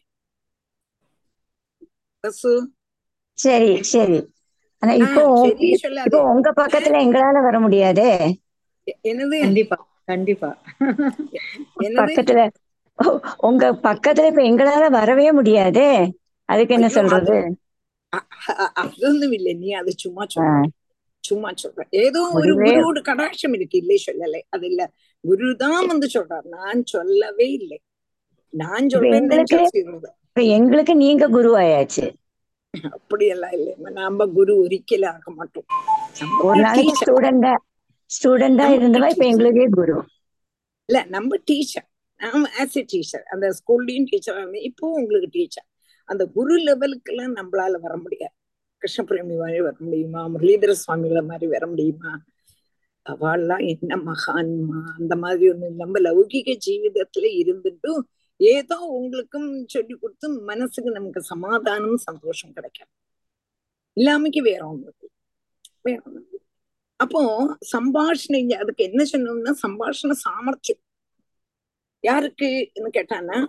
வசு சரி சரி ஆனா ஆஹ் இப்போ சரி இப்போ சொல்லாதே உங்க பக்கத்துல எங்களால வர முடியாதே எ- என்னது கண்டிப்பா கண்டிப்பா என்னது பக்கத்துல உ- உங்க பக்கத்துல இப்ப எங்களால வரவே முடியாதே அதுக்கு என்ன ஐயோ அது சொல்றது அ- அ- அതൊന്നും இல்லை நீ அது சும்மா ஆ, சொல்ற சும்மா சொல்ற ஏதோ ஒரு முடிவே குருவோட கடாட்சம் இருக்கு இல்லை சொல்லலை அது இல்ல குருதான் வந்து சொல்றார் நான் சொல்லவே இல்லை நான் இப்ப சொல்றேன்னு எங்களுக்கு நினைச்சா செய்யறது இப்ப எங்களுக்கு நீங்க குருவாயாச்சு அப்படியெல்லாம் இல்லை நாம குரு ஒரிக்கல ஆக மாட்டோம் ஒரு நம்ம நாளைக்கு டீச்சர் ஸ்டூடெண்டா ஸ்டூடெண்டா நம்ம இருந்தவா இப்ப டீச்சர் எங்களுக்கே குரு இல்ல நம்ம டீச்சர் நாம ஆஸ் எ டீச்சர் அந்த ஸ்கூல்லையும் டீச்சரா இருந்தேன் இப்போ உங்களுக்கு டீச்சர் அந்த குரு லெவலுக்கு எல்லாம் நம்மளால வர முடியாது கிருஷ்ணபிரேமி மாதிரி வர முடியுமா முரளிதர சுவாமிகளை மாதிரி வர முடியுமா அவள்லாம் என்ன மகான்மா அந்த மாதிரி ஒண்ணு நம்ம லௌகிக ஜீவிதத்துல இருந்துட்டும் ஏதோ உங்களுக்கும் சொல்லி கொடுத்து மனசுக்கு நமக்கு சமாதானம் சந்தோஷம் கிடைக்கும் இல்லாமைக்கு வேற ஒண்ணு இல்லை. வேற ஒண்ணு இல்லை. அப்போ சம்பாஷணை அதுக்கு என்ன சொன்னோம்னா சம்பாஷண சாமர்த்தியம் யாருக்கு கேட்டானா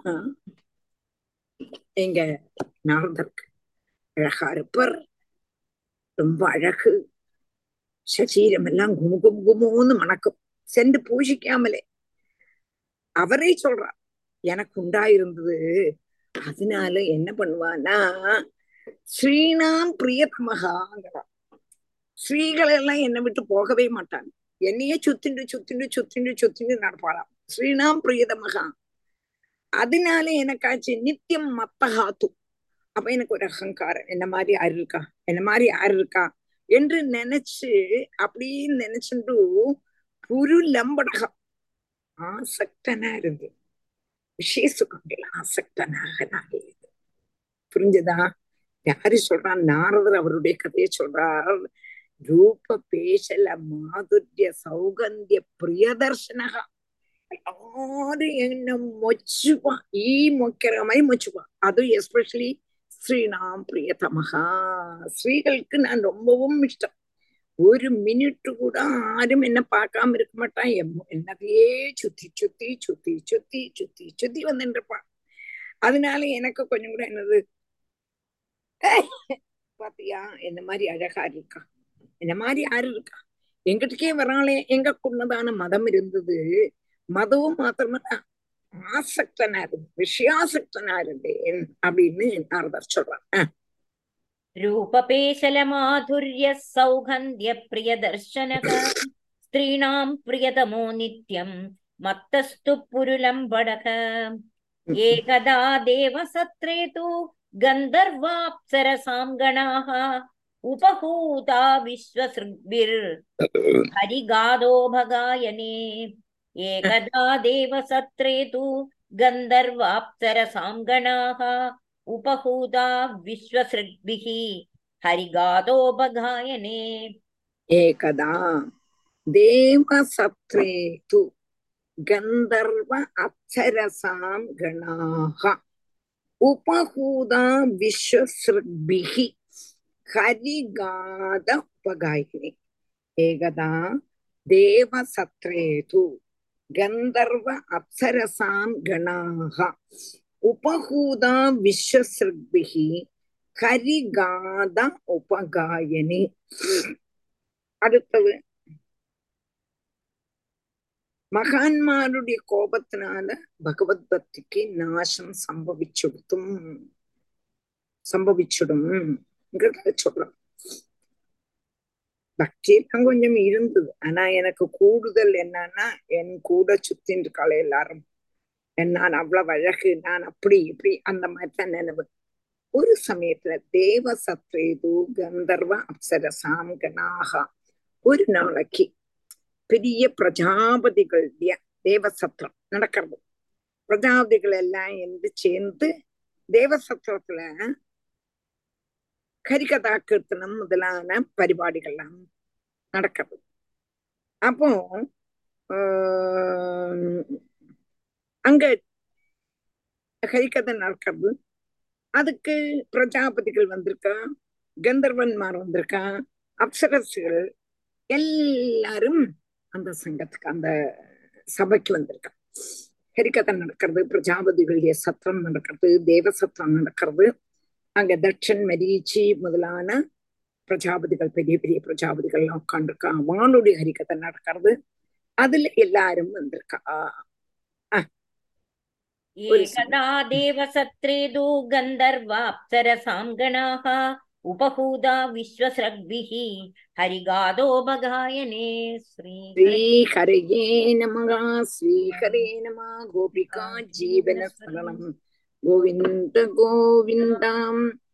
எங்க நாரதருக்கு அழகா இருப்பர் ரொம்ப அழகு சரீரம் எல்லாம் குமு குமு குமுன்னு மணக்கும் சென்று பூஜிக்காமலே அவரே சொல்றார் எனக்கு உண்டாயிருந்தது அதனால என்ன பண்ணுவான்னா ஸ்ரீனாம் பிரியதமகாங்கிறார் ஸ்ரீகள் எல்லாம் என்னை விட்டு போகவே மாட்டாங்க என்னையே சுத்திண்டு சுத்திண்டு சுத்திண்டு சுத்திண்டு நடப்பாளாம் ஸ்ரீனாம் பிரியதமகா அதனால எனக்காச்சு நித்தியம் மத்தகாத்து அப்ப எனக்கு ஒரு அகங்காரம் என்ன மாதிரி யாரு இருக்கா என்ன மாதிரி யாரு இருக்கா என்று நினைச்சு அப்படின்னு நினைச்சுட்டு புரு லம்படகம் ஆசக்தனா இருந்து விஷய சுகங்கள் ஆசக்தனாக நான் இருந்து புரிஞ்சுதா யாரு சொல்றான் நாரதர் அவருடைய கதையை சொல்றார் ரூப பேசல மாதுரிய சௌகந்திய பிரியதர்ஷனகா எல்லாரும் என்ன மொச்சுப்பான் ஈ மொக்கிற மாதிரி மொச்சுப்பான் அதுவும் எஸ்பெஷலி ஸ்ரீநாம் பிரியதமகா ஸ்ரீகளுக்கு நான் ரொம்பவும் இஷ்டம் ஒரு மினிட் கூட ஆரும் என்ன பார்க்காம இருக்க மாட்டான் எம்- என்னதையே சுத்தி சுத்தி சுத்தி சுத்தி சுத்தி சுத்தி வந்துட்டு இருப்பான் அதனால எனக்கு கொஞ்சம் கூட என்னது பாத்தியா என்ன மாதிரி அழகா இருக்கா என்ன மாதிரி யாரு இருக்கா எங்கிட்டக்கே வராளே எங்க குன்னதான மதம் இருந்தது மதமும் மாத்திரமல்ல ஆசக்தனா இருந்தேன் விஷயாசக்தனா இருந்தேன் அப்படின்னு நாரதர் சொல்றார் அஹ், रूपपेशलमाधुर्यः सौगन्ध्यप्रियदर्शनः स्त्रीणां प्रियतमो नित्यं मत्तस्तु पुरुलम्बडः एकदा देवसत्रे तु गन्धर्वाप्सरसां गणाः उपहूता विश्वसृग्भिर्हरिगादो भगायने एकदा देवसत्रे तु गन्धर्वाप्सरसां गणाः उपहूता विश्वसृग्भिः हरिगादोपगायने ஏகதா தேவசத்ரே து கந்தர்வ அப்சரசாம் கணாக உபகூதா விஸ்வசிருபிகி ஹரிகாத உபகாயினி ஏகதா தேவசத்ரே து கந்தர்வ அப்சரசாம் கணாக உபகூதா விஸ்வசிருபிகி ஹரிகாத உபகாயனி அடுத்தது மகான்மாருடைய கோபத்தினால பகவத் பக்திக்கு நாசம் சம்பவிச்சுடுத்தும் சம்பவிச்சுடும் சொல்றோம் பக்தி எல்லாம் கொஞ்சம் இருந்தது ஆனா எனக்கு கூடுதல் என்னன்னா என் கூட சுத்தின்னு இருக்காளே எல்லாரும் நான் அவ்வளவு அழகு நான் அப்படி இப்படி அந்த மாதிரி தான் நினைவு ஒரு சமயத்துல தேவ சத்ரேது கந்தர்வ அப்சரசாம் கணாக ஒரு நாளைக்கு பெரிய பிரஜாபதிகளுடைய தேவசத்திரம் நடக்கிறது பிரஜாபதிகள் எல்லாம் இருந்து சேர்ந்து தேவசத்திரத்துல கரிகதா கீர்த்தனம் முதலான பரிபாடிகள்லாம் நடக்கிறது அப்போ ஆஹ் அங்க ஹரிகதை நடக்கிறது அதுக்கு பிரஜாபதிகள் வந்திருக்கா கந்தர்வன்மார் வந்திருக்கா அப்சரசுகள் எல்லாரும் அந்த சங்கத்துக்கு அந்த சபைக்கு வந்திருக்கா ஹரிகதை நடக்கிறது பிரஜாபதிகளுடைய சத்திரம் நடக்கிறது தேவ சத்திரம் நடக்கிறது அங்க தட்சன் மரீச்சி முதலான பிரஜாபதிகள் பெரிய பெரிய பிரஜாபதிகள் எல்லாம் உட்காந்துருக்கா அவனுடைய ஹரிகதை நடக்கிறது அதுல எல்லாரும் வந்திருக்கா एकदा देवसत्रे दु गन्धर्वाप्सरसां गणाः उपहूदा विश्वसृग्भिः हरिगादो भगायने श्री ஸ்ரீஹரயே நமக ஸ்ரீஹரே நம கோபிகா ஜீவன சரணம் கோவிந்த கோவிந்தாம்